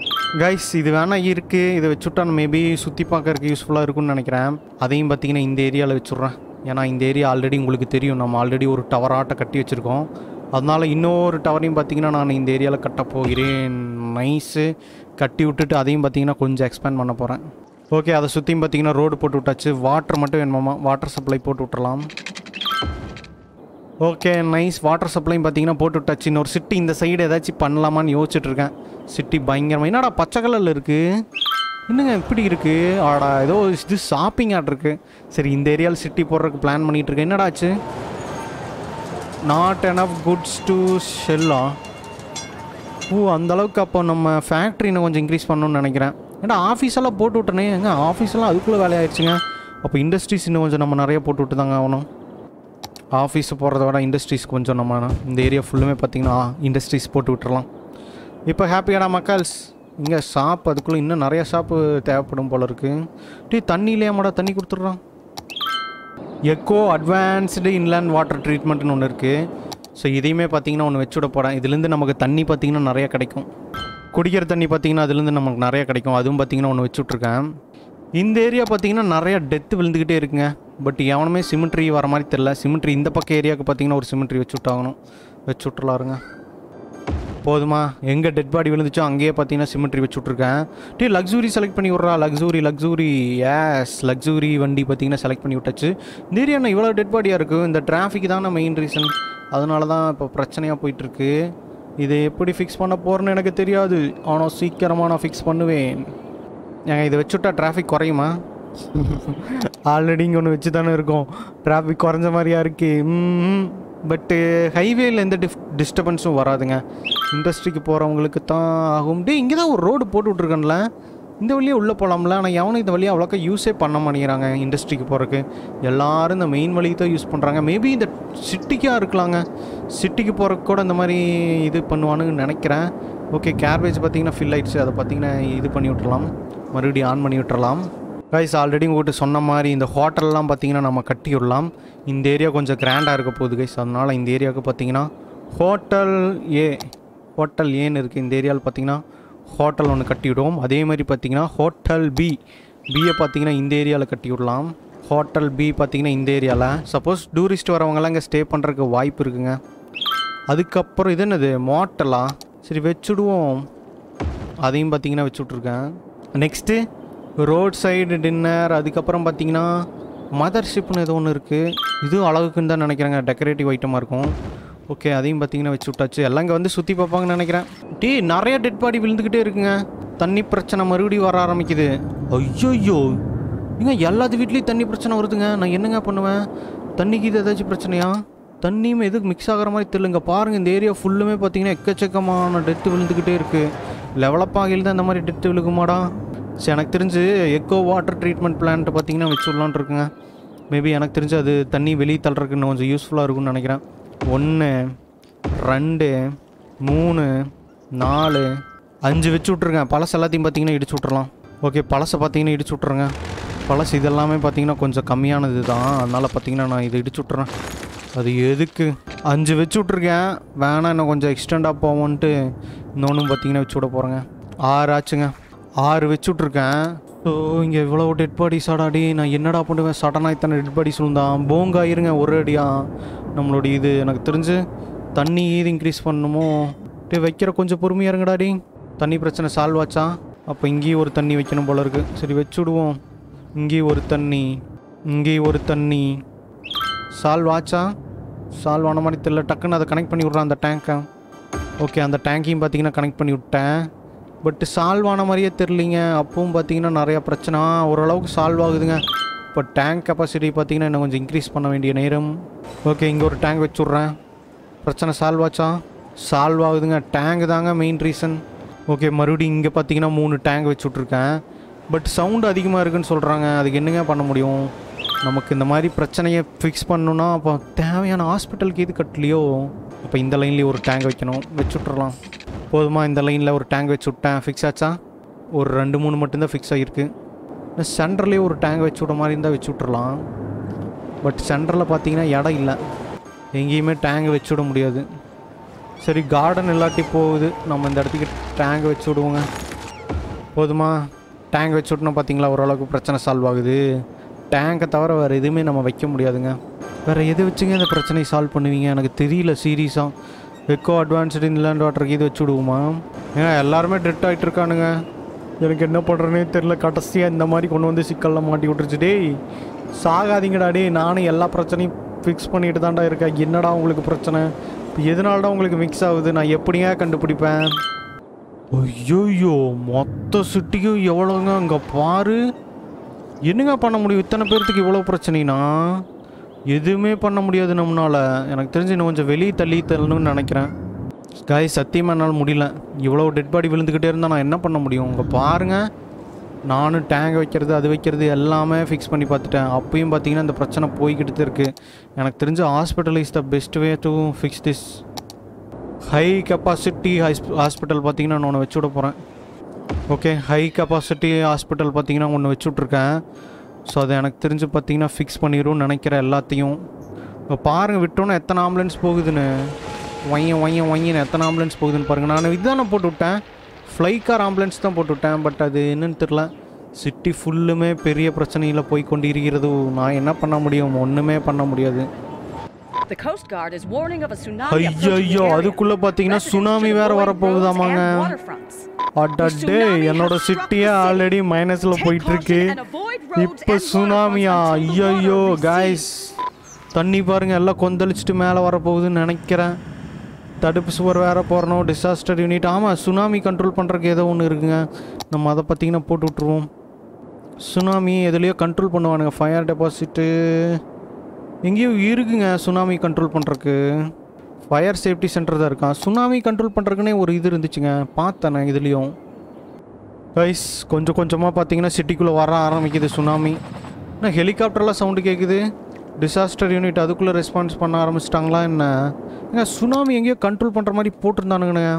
கைஸ் இது வேணா இருக்குது இதை வச்சுட்டா மேபி சுற்றி பார்க்கறதுக்கு யூஸ்ஃபுல்லாக இருக்கும்னு நினைக்கிறேன் அதையும் பார்த்தீங்கன்னா இந்த ஏரியாவில் வச்சுட்றேன் ஏன்னா இந்த ஏரியா ஆல்ரெடி உங்களுக்கு தெரியும் நம்ம ஆல்ரெடி ஒரு டவராட்ட கட்டி வச்சுருக்கோம் அதனால இன்னொரு டவரையும் பார்த்தீங்கன்னா நான் இந்த ஏரியாவில் கட்ட போகிறேன் நைஸு கட்டி விட்டுட்டு அதையும் பார்த்தீங்கன்னா கொஞ்சம் எக்ஸ்பேண்ட் பண்ண போகிறேன் ஓகே அதை சுற்றியும் பார்த்தீங்கன்னா ரோடு போட்டு விட்டாச்சு வாட்டர் மட்டும் வேணுமாமா வாட்டர் சப்ளை போட்டு விட்டுறலாம் ஓகே நைஸ் வாட்டர் சப்ளையும் பார்த்தீங்கன்னா போட்டு விட்டாச்சு இன்னொரு சிட்டி இந்த சைடு ஏதாச்சும் பண்ணலாமான்னு யோசிச்சுட்டு இருக்கேன் சிட்டி பயங்கரமாக என்னடா பச்சை கலரில் இருக்குது என்னங்க இப்படி இருக்குது ஆடா ஏதோ இது ஷாப்பிங் ஆட் இருக்கு சரி இந்த ஏரியாவில் சிட்டி போடுறதுக்கு பிளான் பண்ணிகிட்டு இருக்கேன் என்னடா ஆச்சு நாட் எனஃப் குட்ஸ் டு ஷெல்லா ஓ அந்த அளவுக்கு அப்போ நம்ம ஃபேக்ட்ரி இன்னும் கொஞ்சம் இன்க்ரீஸ் பண்ணணும்னு நினைக்கிறேன் ஏன்னா ஆஃபீஸ் எல்லாம் போட்டு விட்டனே எங்க ஆஃபீஸ் எல்லாம் அதுக்குள்ளே வேலையாயிடுச்சுங்க அப்போ இண்டஸ்ட்ரீஸ் இன்னும் கொஞ்சம் நம்ம நிறைய போட்டு விட்டு தாங்க ஆகணும் ஆஃபீஸ் போகிறத விட இண்டஸ்ட்ரீஸ் கொஞ்சம் நம்ம இந்த ஏரியா ஃபுல்லுமே பார்த்தீங்கன்னா இண்டஸ்ட்ரீஸ் போட்டு விட்டுறலாம் இப்போ ஹாப்பியாடா மக்கள்ஸ் இங்கே ஷாப் அதுக்குள்ளே இன்னும் நிறைய ஷாப்பு தேவைப்படும் போல இருக்கு டீ தண்ணியிலேயாமடா தண்ணி கொடுத்துட்றான் எக்கோ அட்வான்ஸ்டு இன்லேண்ட் வாட்டர் ட்ரீட்மெண்ட்னு ஒன்று இருக்குது ஸோ இதையுமே பார்த்தீங்கன்னா ஒன்று வச்சு விட போகிறேன் இதுலேருந்து நமக்கு தண்ணி பார்த்தீங்கன்னா நிறைய கிடைக்கும் குடிக்கிற தண்ணி பார்த்தீங்கன்னா அதுலேருந்து நமக்கு நிறைய கிடைக்கும் அதுவும் பார்த்தீங்கன்னா ஒன்று வச்சு விட்ருக்கேன் இந்த ஏரியா பார்த்தீங்கன்னா நிறைய டெத்து விழுந்துக்கிட்டே இருக்குங்க பட் எவனுமே சிமெண்ட்ரி வர மாதிரி தெரில சிமெண்ட்ரி இந்த பக்கம் ஏரியாவுக்கு பார்த்தீங்கன்னா ஒரு சிமெண்ட்ரி வச்சு விட்டாகணும் வச்சு விட்றலாருங்க போதுமா எங்கே டெட் பாடி விழுந்துச்சோ அங்கேயே பார்த்தீங்கன்னா சிமெட்ரி வச்சு விட்ருக்கேன் டே லக்ஸுரி செலக்ட் பண்ணி விட்றா லக்ஸுரி லக்ஸுரி ஏஸ் லக்ஸுரி வண்டி பார்த்தீங்கன்னா செலக்ட் பண்ணி விட்டாச்சு இந்த ஏரியா என்ன இவ்வளோ டெட் பாடியாக இருக்குது இந்த டிராஃபிக் தானே மெயின் ரீசன் அதனால தான் இப்போ பிரச்சனையாக போயிட்டுருக்கு இதை எப்படி ஃபிக்ஸ் பண்ண போகிறேன்னு எனக்கு தெரியாது ஆனால் சீக்கிரமாக நான் ஃபிக்ஸ் பண்ணுவேன் ஏங்க இதை வச்சுட்டா டிராஃபிக் குறையுமா ஆல்ரெடி இங்கே ஒன்று வச்சு தானே இருக்கோம் டிராஃபிக் குறைஞ்ச மாதிரியா இருக்கு பட்டு ஹைவேல எந்த டிஃப் டிஸ்டர்பன்ஸும் வராதுங்க இண்டஸ்ட்ரிக்கு போகிறவங்களுக்கு தான் ஆகும் டே இங்கே தான் ஒரு ரோடு போட்டு விட்ருக்கேன்ல இந்த வழியே உள்ளே போகலாம்ல ஆனால் எவனும் இந்த வழியாக அவ்வளோக்கா யூஸே பண்ண மாட்டேங்கிறாங்க இண்டஸ்ட்ரிக்கு போகிறதுக்கு எல்லாரும் இந்த மெயின் வழி தான் யூஸ் பண்ணுறாங்க மேபி இந்த சிட்டிக்காக இருக்கலாங்க சிட்டிக்கு போகிறதுக்கு கூட இந்த மாதிரி இது பண்ணுவானுன்னு நினைக்கிறேன் ஓகே கேர்பேஜ் பார்த்தீங்கன்னா ஃபில் ஆயிடுச்சு அதை பார்த்தீங்கன்னா இது பண்ணி விட்டுறலாம் மறுபடியும் ஆன் பண்ணி விட்டுறலாம் கைஸ் ஆல்ரெடி உங்கள்கிட்ட சொன்ன மாதிரி இந்த ஹோட்டல்லாம் பார்த்தீங்கன்னா நம்ம கட்டி விடலாம் இந்த ஏரியா கொஞ்சம் கிராண்டாக இருக்க போகுது கைஸ் அதனால் இந்த ஏரியாவுக்கு பார்த்தீங்கன்னா ஹோட்டல் ஏ ஹோட்டல் ஏன்னு இருக்குது இந்த ஏரியாவில் பார்த்தீங்கன்னா ஹோட்டல் ஒன்று கட்டி விடுவோம் அதே மாதிரி பார்த்தீங்கன்னா ஹோட்டல் பி பியை பார்த்தீங்கன்னா இந்த ஏரியாவில் கட்டி விடலாம் ஹோட்டல் பி பார்த்தீங்கன்னா இந்த ஏரியாவில் சப்போஸ் டூரிஸ்ட் வரவங்கலாம் இங்கே ஸ்டே பண்ணுறதுக்கு வாய்ப்பு இருக்குங்க அதுக்கப்புறம் இது என்னது மோட்டலா சரி வச்சுடுவோம் அதையும் பார்த்தீங்கன்னா வச்சு விட்ருக்கேன் நெக்ஸ்ட்டு ரோட் சைடு டின்னர் அதுக்கப்புறம் பார்த்தீங்கன்னா மதர்ஷிப்னு ஏதோ ஒன்று இருக்குது இதுவும் அழகுக்குன்னு தான் நினைக்கிறேங்க டெக்கரேட்டிவ் ஐட்டமாக இருக்கும் ஓகே அதையும் பார்த்தீங்கன்னா வச்சு விட்டாச்சு எல்லாம் இங்கே வந்து சுற்றி பார்ப்பாங்கன்னு நினைக்கிறேன் டீ நிறைய டெட் பாடி விழுந்துக்கிட்டே இருக்குங்க தண்ணி பிரச்சனை மறுபடியும் வர ஆரம்பிக்குது ஐயோயோ ஏங்க எல்லாத்து வீட்லேயும் தண்ணி பிரச்சனை வருதுங்க நான் என்னங்க பண்ணுவேன் தண்ணிக்கு இது ஏதாச்சும் பிரச்சனையா தண்ணியும் எதுக்கு மிக்ஸ் ஆகிற மாதிரி தெரியலங்க பாருங்கள் இந்த ஏரியா ஃபுல்லுமே பார்த்தீங்கன்னா எக்கச்சக்கமான டெத்து விழுந்துக்கிட்டே இருக்குது லெவலப் ஆகியில் தான் இந்த மாதிரி டெத்து விழுகுமாடா சரி எனக்கு தெரிஞ்சு எக்கோ வாட்டர் ட்ரீட்மெண்ட் பிளான்ட்டு பார்த்தீங்கன்னா வச்சு விடலான்னு இருக்குங்க மேபி எனக்கு தெரிஞ்சு அது தண்ணி வெளியே தள்ளுறதுக்கு இன்னும் கொஞ்சம் யூஸ்ஃபுல்லாக இருக்கும்னு நினைக்கிறேன் ஒன்று ரெண்டு மூணு நாலு அஞ்சு வச்சு விட்ருக்கேன் பழசு எல்லாத்தையும் பார்த்தீங்கன்னா இடிச்சு விட்றலாம் ஓகே பழசை பார்த்தீங்கன்னா இடிச்சு விட்ருங்க பழசு இதெல்லாமே பார்த்தீங்கன்னா கொஞ்சம் கம்மியானது தான் அதனால் பார்த்தீங்கன்னா நான் இதை இடிச்சு விட்றேன் அது எதுக்கு அஞ்சு வச்சு விட்ருக்கேன் வேணாம் இன்னும் கொஞ்சம் எக்ஸ்டெண்டாக போவோன்ட்டு இன்னொன்றும் பார்த்தீங்கன்னா வச்சு விட போகிறேங்க ஆறு ஆச்சுங்க ஆறு வச்சு விட்ருக்கேன் ஸோ இங்கே இவ்வளோ டெட் பாடிஸ் ஆடாடி நான் என்னடா பண்ணுவேன் சடனாக இத்தனை டெட் பாடிஸ் விழுந்தான் போங்கா இருங்க ஒரு அடியாக நம்மளுடைய இது எனக்கு தெரிஞ்சு தண்ணி இது இன்க்ரீஸ் பண்ணணுமோ டே வைக்கிற கொஞ்சம் பொறுமையாக இருங்கடாடி தண்ணி பிரச்சனை சால்வ் ஆச்சா அப்போ இங்கேயும் ஒரு தண்ணி வைக்கணும் போல இருக்குது சரி வச்சு விடுவோம் இங்கேயும் ஒரு தண்ணி இங்கேயும் ஒரு தண்ணி சால்வ் ஆச்சா சால்வ் ஆன மாதிரி தெரியல டக்குன்னு அதை கனெக்ட் பண்ணி விட்றான் அந்த டேங்கை ஓகே அந்த டேங்கையும் பார்த்தீங்கன்னா கனெக்ட் பண்ணி விட்டேன் பட் சால்வ் ஆன மாதிரியே தெரிலிங்க அப்பவும் பார்த்தீங்கன்னா நிறையா பிரச்சனை ஆ, ஓரளவுக்கு சால்வ் ஆகுதுங்க இப்போ டேங்க் கெப்பாசிட்டி பார்த்தீங்கன்னா இன்னும் கொஞ்சம் இன்க்ரீஸ் பண்ண வேண்டிய நேரம் ஓகே இங்கே ஒரு டேங்க் வச்சு விட்றேன் பிரச்சனை சால்வ் ஆச்சா சால்வ் ஆகுதுங்க டேங்க் தாங்க மெயின் ரீசன் ஓகே மறுபடியும் இங்கே பார்த்தீங்கன்னா மூணு டேங்க் வச்சு விட்ருக்கேன் பட் சவுண்டு அதிகமாக இருக்குன்னு சொல்கிறாங்க அதுக்கு என்னங்க பண்ண முடியும் நமக்கு இந்த மாதிரி பிரச்சனையை ஃபிக்ஸ் பண்ணணுன்னா அப்போ தேவையான ஹாஸ்பிட்டலுக்கு எது கட்டலையோ அப்போ இந்த லைன்லேயே ஒரு டேங்க் வைக்கணும் வச்சு விட்றலாம் போதுமா இந்த லைனில் ஒரு டேங்க் வச்சு விட்டேன் ஃபிக்ஸ் ஆச்சா ஒரு ரெண்டு மூணு மட்டும்தான் ஃபிக்ஸ் ஆகிருக்கு சென்டர்லேயே ஒரு டேங்க் வச்சு விட மாதிரி இருந்தால் வச்சு விட்றலாம் பட் சென்டரில் பார்த்தீங்கன்னா இடம் இல்லை எங்கேயுமே டேங்க் வச்சு விட முடியாது சரி கார்டன் இல்லாட்டி போகுது நம்ம இந்த இடத்துக்கு டேங்க் வச்சு விடுவோங்க போதுமா டேங்க் வச்சு விட்டோம் பார்த்தீங்களா ஓரளவுக்கு பிரச்சனை சால்வ் ஆகுது டேங்கை தவிர வேறு எதுவுமே நம்ம வைக்க முடியாதுங்க வேறு எது வச்சுங்க இந்த பிரச்சனையை சால்வ் பண்ணுவீங்க எனக்கு தெரியல சீரியஸாக எக்கோ அட்வான்ஸ்டு இன்லேண்ட் வாட்டருக்கு இது வச்சு விடுவோமா ஏங்க எல்லாருமே டெட் ஆகிட்டு இருக்கானுங்க எனக்கு என்ன பண்ணுறேனே தெரில கடைசியாக இந்த மாதிரி கொண்டு வந்து சிக்கலில் மாட்டி விட்டுருச்சு டேய் சாகாதீங்கடா டேய் நானும் எல்லா பிரச்சனையும் ஃபிக்ஸ் பண்ணிட்டு தான்டா இருக்கேன் என்னடா உங்களுக்கு பிரச்சனை இப்போ எதனாலடா உங்களுக்கு மிக்ஸ் ஆகுது நான் எப்படிங்க கண்டுபிடிப்பேன் ஐயோயோ மொத்த சிட்டியும் எவ்வளோங்க அங்கே பாரு என்னங்க பண்ண முடியும் இத்தனை பேர்த்துக்கு இவ்வளோ பிரச்சனைனா எதுவுமே பண்ண முடியாது நம்மளால எனக்கு தெரிஞ்சு இன்னும் கொஞ்சம் வெளியே தள்ளி தள்ளணும்னு நினைக்கிறேன் காய் சத்தியமாக என்னால் முடியல இவ்வளோ டெட் பாடி விழுந்துக்கிட்டே இருந்தால் நான் என்ன பண்ண முடியும் உங்கள் பாருங்கள் நானும் டேங்க் வைக்கிறது அது வைக்கிறது எல்லாமே ஃபிக்ஸ் பண்ணி பார்த்துட்டேன் அப்பயும் பார்த்தீங்கன்னா இந்த பிரச்சனை போய்கிட்டு தான் இருக்குது எனக்கு தெரிஞ்ச hospital is the best way to fix this high capacity hospital பார்த்தீங்கன்னா நான் ஒன்று வச்சு விட போகிறேன் ஓகே ஹை கெப்பாசிட்டி ஹாஸ்பிட்டல் பார்த்தீங்கன்னா ஒன்று வச்சு விட்ருக்கேன் ஸோ அது எனக்கு தெரிஞ்சு பார்த்தீங்கன்னா ஃபிக்ஸ் பண்ணிடும்னு நினைக்கிறேன் எல்லாத்தையும் இப்போ பாருங்கள் விட்டோன்னே எத்தனை ஆம்புலன்ஸ் போகுதுன்னு வையன் வையன் வையன் எத்தனை ஆம்புலன்ஸ் போகுதுன்னு பாருங்கள் நான் இதுதானே போட்டு விட்டேன் ஃப்ளை கார் ஆம்புலன்ஸ் தான் போட்டு விட்டேன் பட் அது என்னன்னு தெரில சிட்டி ஃபுல்லுமே பெரிய பிரச்சனையில் போய் கொண்டு இருக்கிறது நான் என்ன பண்ண முடியும் ஒன்றுமே பண்ண முடியாது The Coast Guard is warning of a tsunami approaching the ஐயோ area. அதுக்குள்ள பாத்தீங்கன்னா Residents சுனாமி should வேற avoid வரப்போகுதாமாங்க roads and waterfronts. அடடே tsunami என்னோட has struck சிட்டியே the city. ஆல்ரெடி மைனஸ்ல Take போயிட்டு இருக்கு caution and avoid roads இப்ப and சுனாமியா waterfronts until the water ஐயோ recedes. காய்ஸ் தண்ணி பாருங்க எல்லாம் கொந்தளிச்சிட்டு மேலே வரப்போகுதுன்னு நினைக்கிறேன் தடுப்பு சுவர் வேற போறணும் டிசாஸ்டர் யூனிட் ஆமாம் சுனாமி கண்ட்ரோல் பண்ணுறதுக்கு ஏதோ ஒன்று இருக்குங்க நம்ம அதை பார்த்தீங்கன்னா போட்டு விட்ருவோம் சுனாமி எதுலேயோ கண்ட்ரோல் பண்ணுவானுங்க ஃபயர் டெபாசிட்டு எங்கேயோ இருக்குங்க சுனாமி கண்ட்ரோல் பண்ணுறக்கு ஃபயர் சேஃப்டி சென்டர் தான் இருக்கான் சுனாமி கண்ட்ரோல் பண்ணுறக்குன்னே ஒரு இது இருந்துச்சுங்க பார்த்தேனே இதுலேயும் கைஸ் கொஞ்சம் கொஞ்சமாக பார்த்தீங்கன்னா சிட்டிக்குள்ளே வர ஆரம்பிக்குது சுனாமி என்ன ஹெலிகாப்டர்லாம் சவுண்டு கேட்குது டிசாஸ்டர் யூனிட் அதுக்குள்ளே ரெஸ்பான்ஸ் பண்ண ஆரம்பிச்சிட்டாங்களா என்ன ஏங்க சுனாமி எங்கேயோ கண்ட்ரோல் பண்ணுற மாதிரி போட்டிருந்தானுங்கண்ணே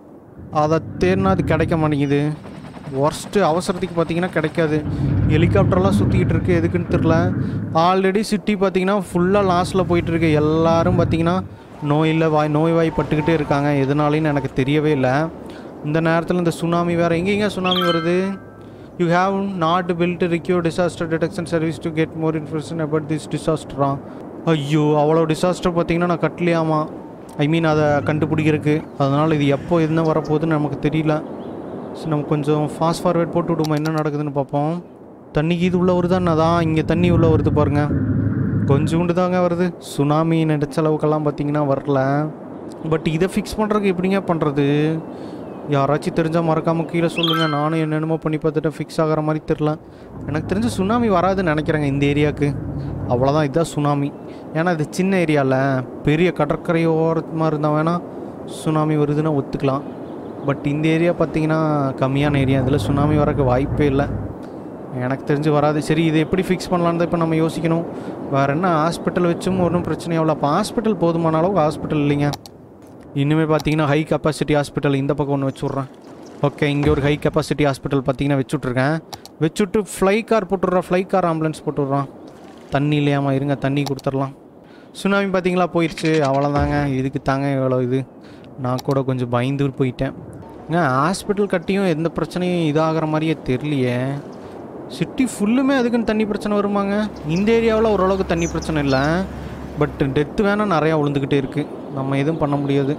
அதை தேடினா அது கிடைக்க மாட்டேங்குது ஒர்ஸ்ட்டு அவசரத்துக்கு பார்த்தீங்கன்னா கிடைக்காது ஹெலிகாப்டர்லாம் சுற்றிக்கிட்டு இருக்கு எதுக்குன்னு தெரில ஆல்ரெடி சிட்டி பார்த்தீங்கன்னா ஃபுல்லாக லாஸில் போயிட்டுருக்கு எல்லாரும் பார்த்தீங்கன்னா நோயில் வாய் நோய் வாய் பட்டுக்கிட்டே இருக்காங்க எதனாலேன்னு எனக்கு தெரியவே இல்லை இந்த நேரத்தில் இந்த சுனாமி வேறு எங்கெங்க சுனாமி வருது you have not built require disaster detection service to get more information about this டிசாஸ்டரா ஐயோ அவ்வளோ டிசாஸ்டர் பார்த்தீங்கன்னா நான் கட்டலையாமா ஐ மீன் அதை கண்டுபிடிக்கிறதுக்கு அதனால் இது எப்போ என்ன வரப்போகுதுன்னு நமக்கு தெரியல சரி நம்ம கொஞ்சம் ஃபாஸ்ட் ஃபார்வேர்ட் போட்டு விடுமா என்ன நடக்குதுன்னு பார்ப்போம் தண்ணிக்கு இது உள்ள வருதான்னு தான் இங்கே தண்ணி உள்ள வருது பாருங்க கொஞ்சோண்டு தாங்க வருது சுனாமி நினைச்ச அளவுக்கெல்லாம் பார்த்தீங்கன்னா வரல பட் இதை ஃபிக்ஸ் பண்ணுறதுக்கு எப்படிங்க பண்ணுறது யாராச்சும் தெரிஞ்சால் மறக்காமல் கீழே சொல்லுங்கள் நானும் என்னென்னமோ பண்ணி பார்த்துட்டு ஃபிக்ஸ் ஆகிற மாதிரி தெரில எனக்கு தெரிஞ்ச சுனாமி வராதுன்னு நினைக்கிறேங்க இந்த ஏரியாவுக்கு அவ்வளோதான் இதுதான் சுனாமி ஏன்னா இது சின்ன ஏரியாவில் பெரிய கடற்கரையோரமாக இருந்தால் வேணால் சுனாமி வருதுன்னா ஒத்துக்கலாம் பட் இந்த ஏரியா பார்த்தீங்கன்னா கம்மியான ஏரியா இதில் சுனாமி வரக்கு வாய்ப்பே இல்லை எனக்கு தெரிஞ்சு வராது சரி இதை எப்படி ஃபிக்ஸ் பண்ணலான்னு தான் இப்போ நம்ம யோசிக்கணும் வேறு என்ன ஹாஸ்பிட்டல் வச்சும் ஒன்றும் பிரச்சனையாகல அப்போ ஹாஸ்பிட்டல் போதுமான அளவுக்கு ஹாஸ்பிட்டல் இல்லைங்க இனிமேல் பார்த்தீங்கன்னா ஹை கெப்பாசிட்டி ஹாஸ்பிட்டல் இந்த பக்கம் ஒன்று வச்சு விட்றேன் ஓகே இங்கே ஒரு ஹை கெப்பாசிட்டி ஹாஸ்பிட்டல் பார்த்தீங்கன்னா வச்சுட்ருக்கேன் வச்சுட்டு ஃப்ளை கார் போட்டுடுறேன் ஃப்ளை கார் ஆம்புலன்ஸ் போட்டுடுறான் தண்ணி இல்லையாமா இருங்க தண்ணி கொடுத்துடலாம் சுனாமி பார்த்தீங்களா போயிடுச்சு அவ்வளோதாங்க இதுக்கு தாங்க இவ்வளோ இது நான் கூட கொஞ்சம் பயந்து போயிட்டேன் ஏங்க ஹாஸ்பிட்டல் கட்டியும் எந்த பிரச்சனையும் இதாகிற மாதிரியே தெரியலையே சிட்டி ஃபுல்லுமே அதுக்குன்னு தண்ணி பிரச்சனை வருமாங்க இந்த ஏரியாவில் ஓரளவுக்கு தண்ணி பிரச்சனை இல்லை பட் டெத்து வேணால் நிறையா விழுந்துக்கிட்டே இருக்குது நம்ம எதுவும் பண்ண முடியாது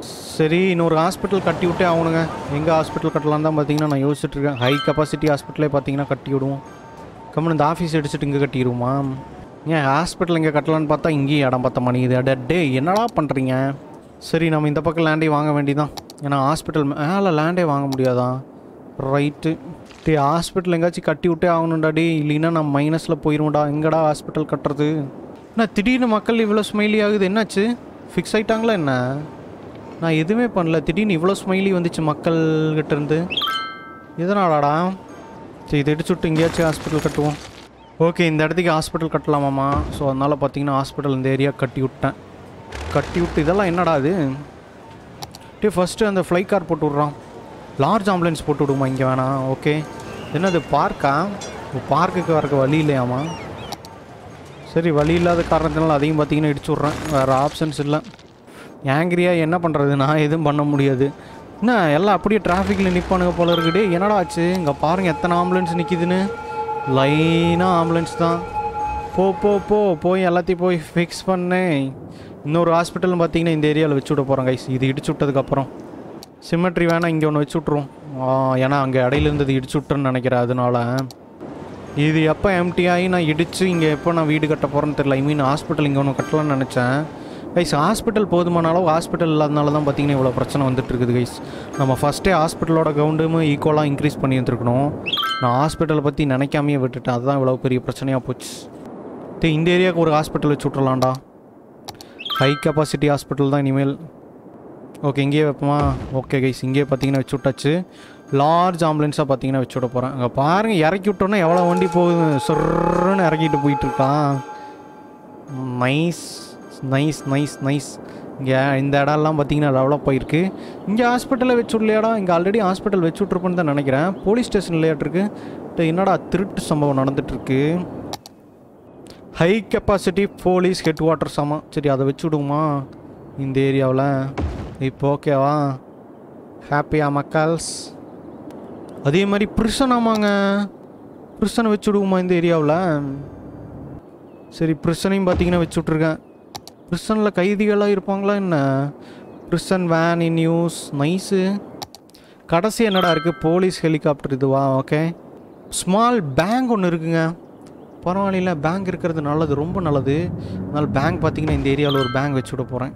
சரி இன்னொரு ஹாஸ்பிட்டல் கட்டி விட்டே ஆகணுங்க எங்கே ஹாஸ்பிட்டல் கட்டலாம் தான் பார்த்தீங்கன்னா நான் யோசிச்சுட்டு இருக்கேன் ஹை கெப்பாசிட்டி ஹாஸ்பிட்டலே பார்த்தீங்கன்னா கட்டி விடுவோம் கம்மன் இந்த ஆஃபீஸ் அடிச்சுட்டு இங்கே கட்டிடுவோமா ஏன் ஹாஸ்பிட்டல் இங்கே கட்டலான்னு பார்த்தா இங்கேயும் இடம் பார்த்த மணிக்குது அட டே என்னடா பண்ணுறீங்க சரி நம்ம இந்த பக்கம் லேண்டே வாங்க வேண்டியதான் ஏன்னா ஹாஸ்பிட்டல் மேலே லேண்டே வாங்க முடியாதா ரைட்டு டே ஹாஸ்பிட்டல் எங்கேயாச்சும் கட்டி விட்டே ஆகணும்டா டே இல்லைன்னா நான் மைனஸில் போயிடும்டா எங்கடா ஹாஸ்பிட்டல் கட்டுறது என்ன திடீர்னு மக்கள் இவ்வளோ ஸ்மைலி ஆகுது என்னாச்சு ஃபிக்ஸ் ஆயிட்டாங்களா என்ன நான் எதுவுமே பண்ணல திடீர்னு இவ்வளோ ஸ்மைலி வந்துச்சு மக்கள்கிட்ட இருந்து எதனாலாடா சரி இதை இடிச்சு விட்டு எங்கேயாச்சும் ஹாஸ்பிட்டல் கட்டுவோம் ஓகே இந்த இடத்துக்கு ஹாஸ்பிட்டல் கட்டலாமாம்மா ஸோ அதனால் பார்த்தீங்கன்னா ஹாஸ்பிட்டல் இந்த ஏரியா கட்டி விட்டேன் கட்டி விட்டு இதெல்லாம் என்னடா இது டே ஃபஸ்ட்டு அந்த ஃப்ளை கார் போட்டு விட்றான் லார்ஜ் ஆம்புலன்ஸ் போட்டு விடுமா இங்கே வேணாம் ஓகே என்னது பார்க்கா பார்க்குக்கு வரக்கு வழி இல்லையாமா சரி வழி இல்லாத காரணத்தினால அதையும் பார்த்தீங்கன்னா இடிச்சு விட்றேன் வேறு ஆப்ஷன்ஸ் இல்லை ஏங்கிரியா என்ன பண்ணுறது நான் எதுவும் பண்ண முடியாது என்ன எல்லாம் அப்படியே டிராஃபிக்கில் நிற்பானுங்க போல இருக்குடே என்னடா ஆச்சு இங்கே பாருங்கள் எத்தனை ஆம்புலன்ஸ் நிற்கிதுன்னு லைனாக ஆம்புலன்ஸ் தான் போ போ போ போய் எல்லாத்தையும் போய் ஃபிக்ஸ் பண்ணு இன்னொரு ஹாஸ்பிட்டல்னு பார்த்தீங்கன்னா இந்த ஏரியாவில் வச்சு விட போகிறோம் கைஸ் இது இடிச்சு விட்டதுக்கப்புறம் சிமெட்ரி வேணால் இங்கே ஒன்று வச்சு விட்ருவோம் ஆ, ஏன்னா அங்கே இடையில இருந்தது இடிச்சு விட்டுறேன்னு நினைக்கிறேன் அதனால இது எப்போ எம்டி ஆகி நான் இடித்து இங்கே எப்போ நான் வீடு கட்ட போகிறேன்னு தெரியல ஐ மீன் ஹாஸ்பிட்டல் இங்கே ஒன்று கட்டலாம்னு நினச்சேன் கைஸ் ஹாஸ்பிட்டல் போதுமான அளவு ஹாஸ்பிட்டல் இல்லாதனால தான் பார்த்தீங்கன்னா இவ்வளோ பிரச்சனை வந்துட்டு இருக்குது கைஸ் நம்ம ஃபஸ்ட்டே ஹாஸ்பிட்டலோட கவுண்டும் ஈக்குவலாக இன்க்ரீஸ் பண்ணி வந்துருக்கணும் நான் ஹாஸ்பிட்டலை பற்றி நினைக்காமையே விட்டுட்டேன் அதுதான் இவ்வளோ பெரிய பிரச்சனையாக போச்சு டேய் இந்த ஏரியாவுக்கு ஒரு ஹாஸ்பிட்டல் வச்சு விட்றலாம்டா ஹை கெப்பாசிட்டி ஹாஸ்பிட்டல் தான் இனிமேல் ஓகே இங்கேயே வைப்போமா ஓகே கைஸ் இங்கேயே பார்த்தீங்கன்னா வச்சு விட்டாச்சு லார்ஜ் ஆம்புலன்ஸாக பார்த்தீங்கன்னா வச்சு விட போகிறேன் அங்கே பாருங்கள் இறக்கி விட்டோன்னா எவ்வளோ வண்டி போகுது சொர்ன்னு இறக்கிட்டு போயிட்டுருக்கான் நைஸ் நைஸ் நைஸ் நைஸ் இங்கே இந்த இடம்லாம் பார்த்தீங்கன்னா டெவலப் ஆகிருக்கு இங்கே ஹாஸ்பிட்டலில் வச்சு விடலையாடா இங்கே ஆல்ரெடி ஹாஸ்பிட்டல் வச்சு விட்ருப்பேன்னு தான் நினைக்கிறேன் போலீஸ் ஸ்டேஷன் இல்லையாட்டிருக்கு டேய், என்னடா திருட்டு சம்பவம் நடந்துட்டுருக்கு high capacity police head water சமம் சரி அதை வச்சு விடுவோமா இந்த ஏரியாவில் இப்போ ஓகேவா ஹாப்பியா மக்கள்ஸ் அதே மாதிரி ப்ரிசன் ஆமாங்க ப்ரிசனை வச்சு விடுவோமா இந்த ஏரியாவில் சரி ப்ரிசனையும் பார்த்தீங்கன்னா வச்சு விட்ருக்கேன் ப்ரிசனில் கைதிகளாக இருப்பாங்களா என்ன prison van in use nice கடைசி என்னடா இருக்குது போலீஸ் ஹெலிகாப்டர் இதுவா ஓகே ஸ்மால் பேங்க் ஒன்று இருக்குங்க பரவாயில்ல பேங்க் இருக்கிறது நல்லது ரொம்ப நல்லது அதனால் பேங்க் பார்த்தீங்கன்னா இந்த ஏரியாவில் ஒரு பேங்க் வச்சு விட போகிறேன்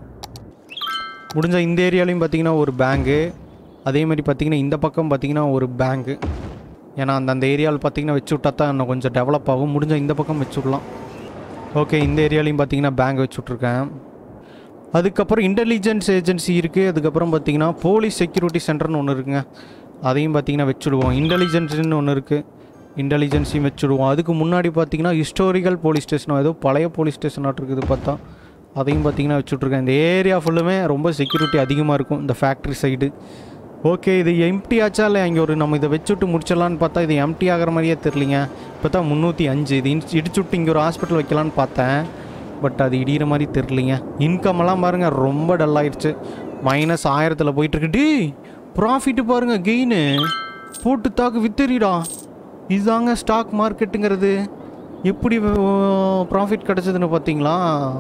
முடிஞ்ச இந்த ஏரியாலையும் பார்த்தீங்கன்னா ஒரு பேங்கு அதே மாதிரி பார்த்தீங்கன்னா இந்த பக்கம் பார்த்தீங்கன்னா ஒரு பேங்கு ஏன்னா அந்த அந்த ஏரியாவில் பார்த்தீங்கன்னா வச்சு விட்டா தான் இன்னும் கொஞ்சம் டெவலப் ஆகும் முடிஞ்ச இந்த பக்கம் வச்சு விடலாம் ஓகே இந்த ஏரியாலையும் பார்த்தீங்கன்னா பேங்க் வச்சு விட்ருக்கேன் அதுக்கப்புறம் இன்டெலிஜென்ஸ் ஏஜென்சி இருக்குது அதுக்கப்புறம் பார்த்தீங்கன்னா போலீஸ் செக்யூரிட்டி சென்டர்னு ஒன்று இருக்குங்க அதையும் பார்த்தீங்கன்னா வச்சுடுவோம் இன்டெலிஜென்ஸ்னு ஒன்று இருக்குது இன்டெலிஜென்ஸையும் வச்சுடுவோம் அதுக்கு முன்னாடி பார்த்தீங்கன்னா ஹிஸ்டோரிக்கல் போலீஸ் ஸ்டேஷன் ஏதோ பழைய போலீஸ் ஸ்டேஷனாக இருக்குது பார்த்தா அதையும் பார்த்தீங்கன்னா வச்சுட்ருக்கேன் இந்த ஏரியா ஃபுல்லுமே ரொம்ப செக்யூரிட்டி அதிகமாக இருக்கும் இந்த ஃபேக்ட்ரி சைடு ஓகே இது எம்டி ஆச்சா இல்லை இங்கே ஒரு நம்ம இதை வச்சுட்டு முடிச்சிடலான்னு பார்த்தா இது எம்டி ஆகிற மாதிரியே தெரிலிங்க இப்போ தான் முந்நூற்றி அஞ்சு இது இடிச்சு இடிச்சுட்டு இங்கே ஒரு ஹாஸ்பிட்டல் வைக்கலான்னு பார்த்தேன் பட் அது இடிகிற மாதிரி தெரிலிங்க இன்கம் எல்லாம் பாருங்க ரொம்ப டல் ஆயிடுச்சு மைனஸ் ஆயிரத்தில் போயிட்டுருக்கு டி ப்ராஃபிட்டு பாருங்க கெயின் போட்டு தாக்கு வித்தறிடா இதுதாங்க ஸ்டாக் மார்க்கெட்டுங்கிறது எப்படி ப்ராஃபிட் கிடச்சதுன்னு பார்த்தீங்களா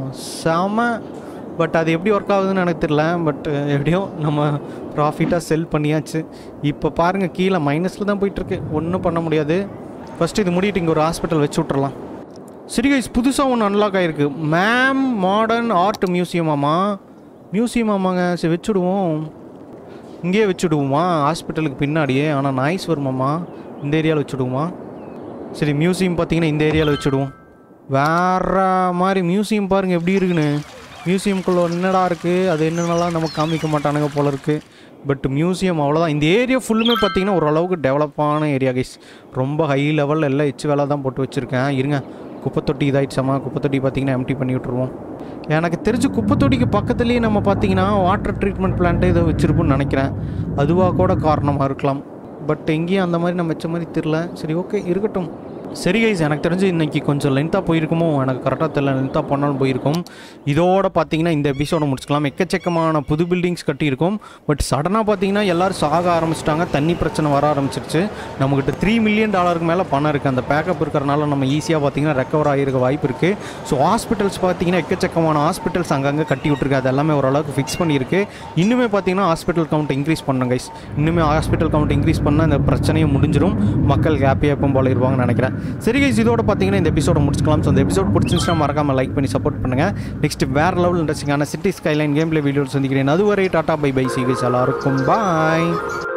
செம பட் அது எப்படி ஒர்க் ஆகுதுன்னு எனக்கு தெரியல பட் எப்படியோ நம்ம ப்ராஃபிட்டாக செல் பண்ணியாச்சு இப்போ பாருங்கள் கீழே மைனஸில் தான் போயிட்டுருக்கு ஒன்றும் பண்ண முடியாது ஃபஸ்ட்டு இது முடிட்டு இங்கே ஒரு ஹாஸ்பிட்டல் வச்சு விட்றலாம் சரி கைஸ் புதுசாக ஒன்று அன்லாக் ஆகிருக்கு மேம் மாடர்ன் ஆர்ட் மியூசியமாம்மா மியூசியம் ஆமாங்க சரி வச்சுடுவோம் இங்கேயே வச்சுடுவோமா ஹாஸ்பிட்டலுக்கு பின்னாடியே ஆனால் நாய்ஸ் வருமாம்மா இந்த ஏரியாவில் வச்சுடுவோமா சரி மியூசியம் பார்த்தீங்கன்னா இந்த ஏரியாவில் வச்சுடுவோம் வேற மாதிரி மியூசியம் பாருங்கள் எப்படி இருக்குன்னு மியூசியம்குள்ளே என்னடா இருக்குது அது என்னென்னலாம் நமக்கு காமிக்க மாட்டானுங்க போல இருக்குது பட் மியூசியம் அவ்வளோதான் இந்த ஏரியா ஃபுல்லுமே பார்த்தீங்கன்னா ஓரளவுக்கு டெவலப்பான ஏரியா கைஸ் ரொம்ப ஹை லெவலில் எல்லாம் எச்சு வேலை தான் போட்டு வச்சுருக்கேன் இருங்க குப்பைத்தொட்டி இதாயிடுச்சாமா குப்பைத்தொட்டி பார்த்தீங்கன்னா எம்டி பண்ணி விட்ருவோம் எனக்கு தெரிஞ்சு குப்பைத்தொட்டிக்கு பக்கத்துலேயே நம்ம பார்த்தீங்கன்னா வாட்டர் ட்ரீட்மெண்ட் பிளான்ட்டே இதை வச்சுருப்போம்னு நினைக்கிறேன் அதுவாக கூட காரணமாக இருக்கலாம் பட் எங்கேயும் அந்த மாதிரி நம்ம வச்ச மாதிரி தெரில சரி ஓகே இருக்கட்டும் சரி கைஸ் எனக்கு தெரிஞ்சு இன்னைக்கு கொஞ்சம் லென்த்தாக போயிருக்குமோ எனக்கு கரெக்டாக தெரியல லென்த்தாக பண்ணாலும் போயிருக்கும் இதோட பார்த்தீங்கன்னா இந்த எபிசோட முடிச்சுக்கலாம் எக்கச்சக்கமான புது பில்டிங்ஸ் கட்டியிருக்கும் பட் சடனாக பார்த்தீங்கன்னா எல்லாரும் சாக ஆரம்பிச்சிட்டாங்க தண்ணி பிரச்சனை வர ஆரம்பிச்சிருச்சு நம்மக்கிட்ட த்ரீ மில்லியன் டாலருக்கு மேலே பணம் இருக்குது அந்த பேக்கப் இருக்கிறனால நம்ம ஈஸியாக பார்த்தீங்கன்னா ரெக்கவர் ஆகிருக்க வாய்ப்பு இருக்குது ஸோ ஹாஸ்பிட்டல்ஸ் பார்த்தீங்கன்னா எக்கச்சக்கமான ஹாஸ்பிட்டல்ஸ் அங்கங்கே கட்டி விட்ருக்கு அது எல்லாமே ஓரளவுக்கு ஃபிக்ஸ் பண்ணியிருக்கு இன்னுமே பார்த்தீங்கன்னா ஹாஸ்பிட்டல் கவுண்ட் இன்க்ரீஸ் பண்ணணும் கைஸ் இன்னுமே ஹாஸ்பிட்டல் கவுண்ட் இன்க்ரீஸ் பண்ணால் இந்த பிரச்சனையும் முடிஞ்சிடும் மக்கள் ஹாப்பியாக எப்போ போல இருப்பாங்கன்னு நினைக்கிறேன் சரி கைஸ் இதோட பார்த்தீங்கன்னா இந்த எபிசோட முடிச்சுக்கலாம் ஸோ இந்த எபிசோட் பிடிச்சிருந்துச்சுன்னா மறக்காம லைக் பண்ணி சப்போர்ட் பண்ணுங்கள் நெக்ஸ்ட் வேறு லெவல் இன்ட்ரெஸ்டிங்கான city skyline game play video சந்திக்கிறேன் அதுவரை டாட்டா பை பை சி கைஸ் எல்லாருக்கும் பாய்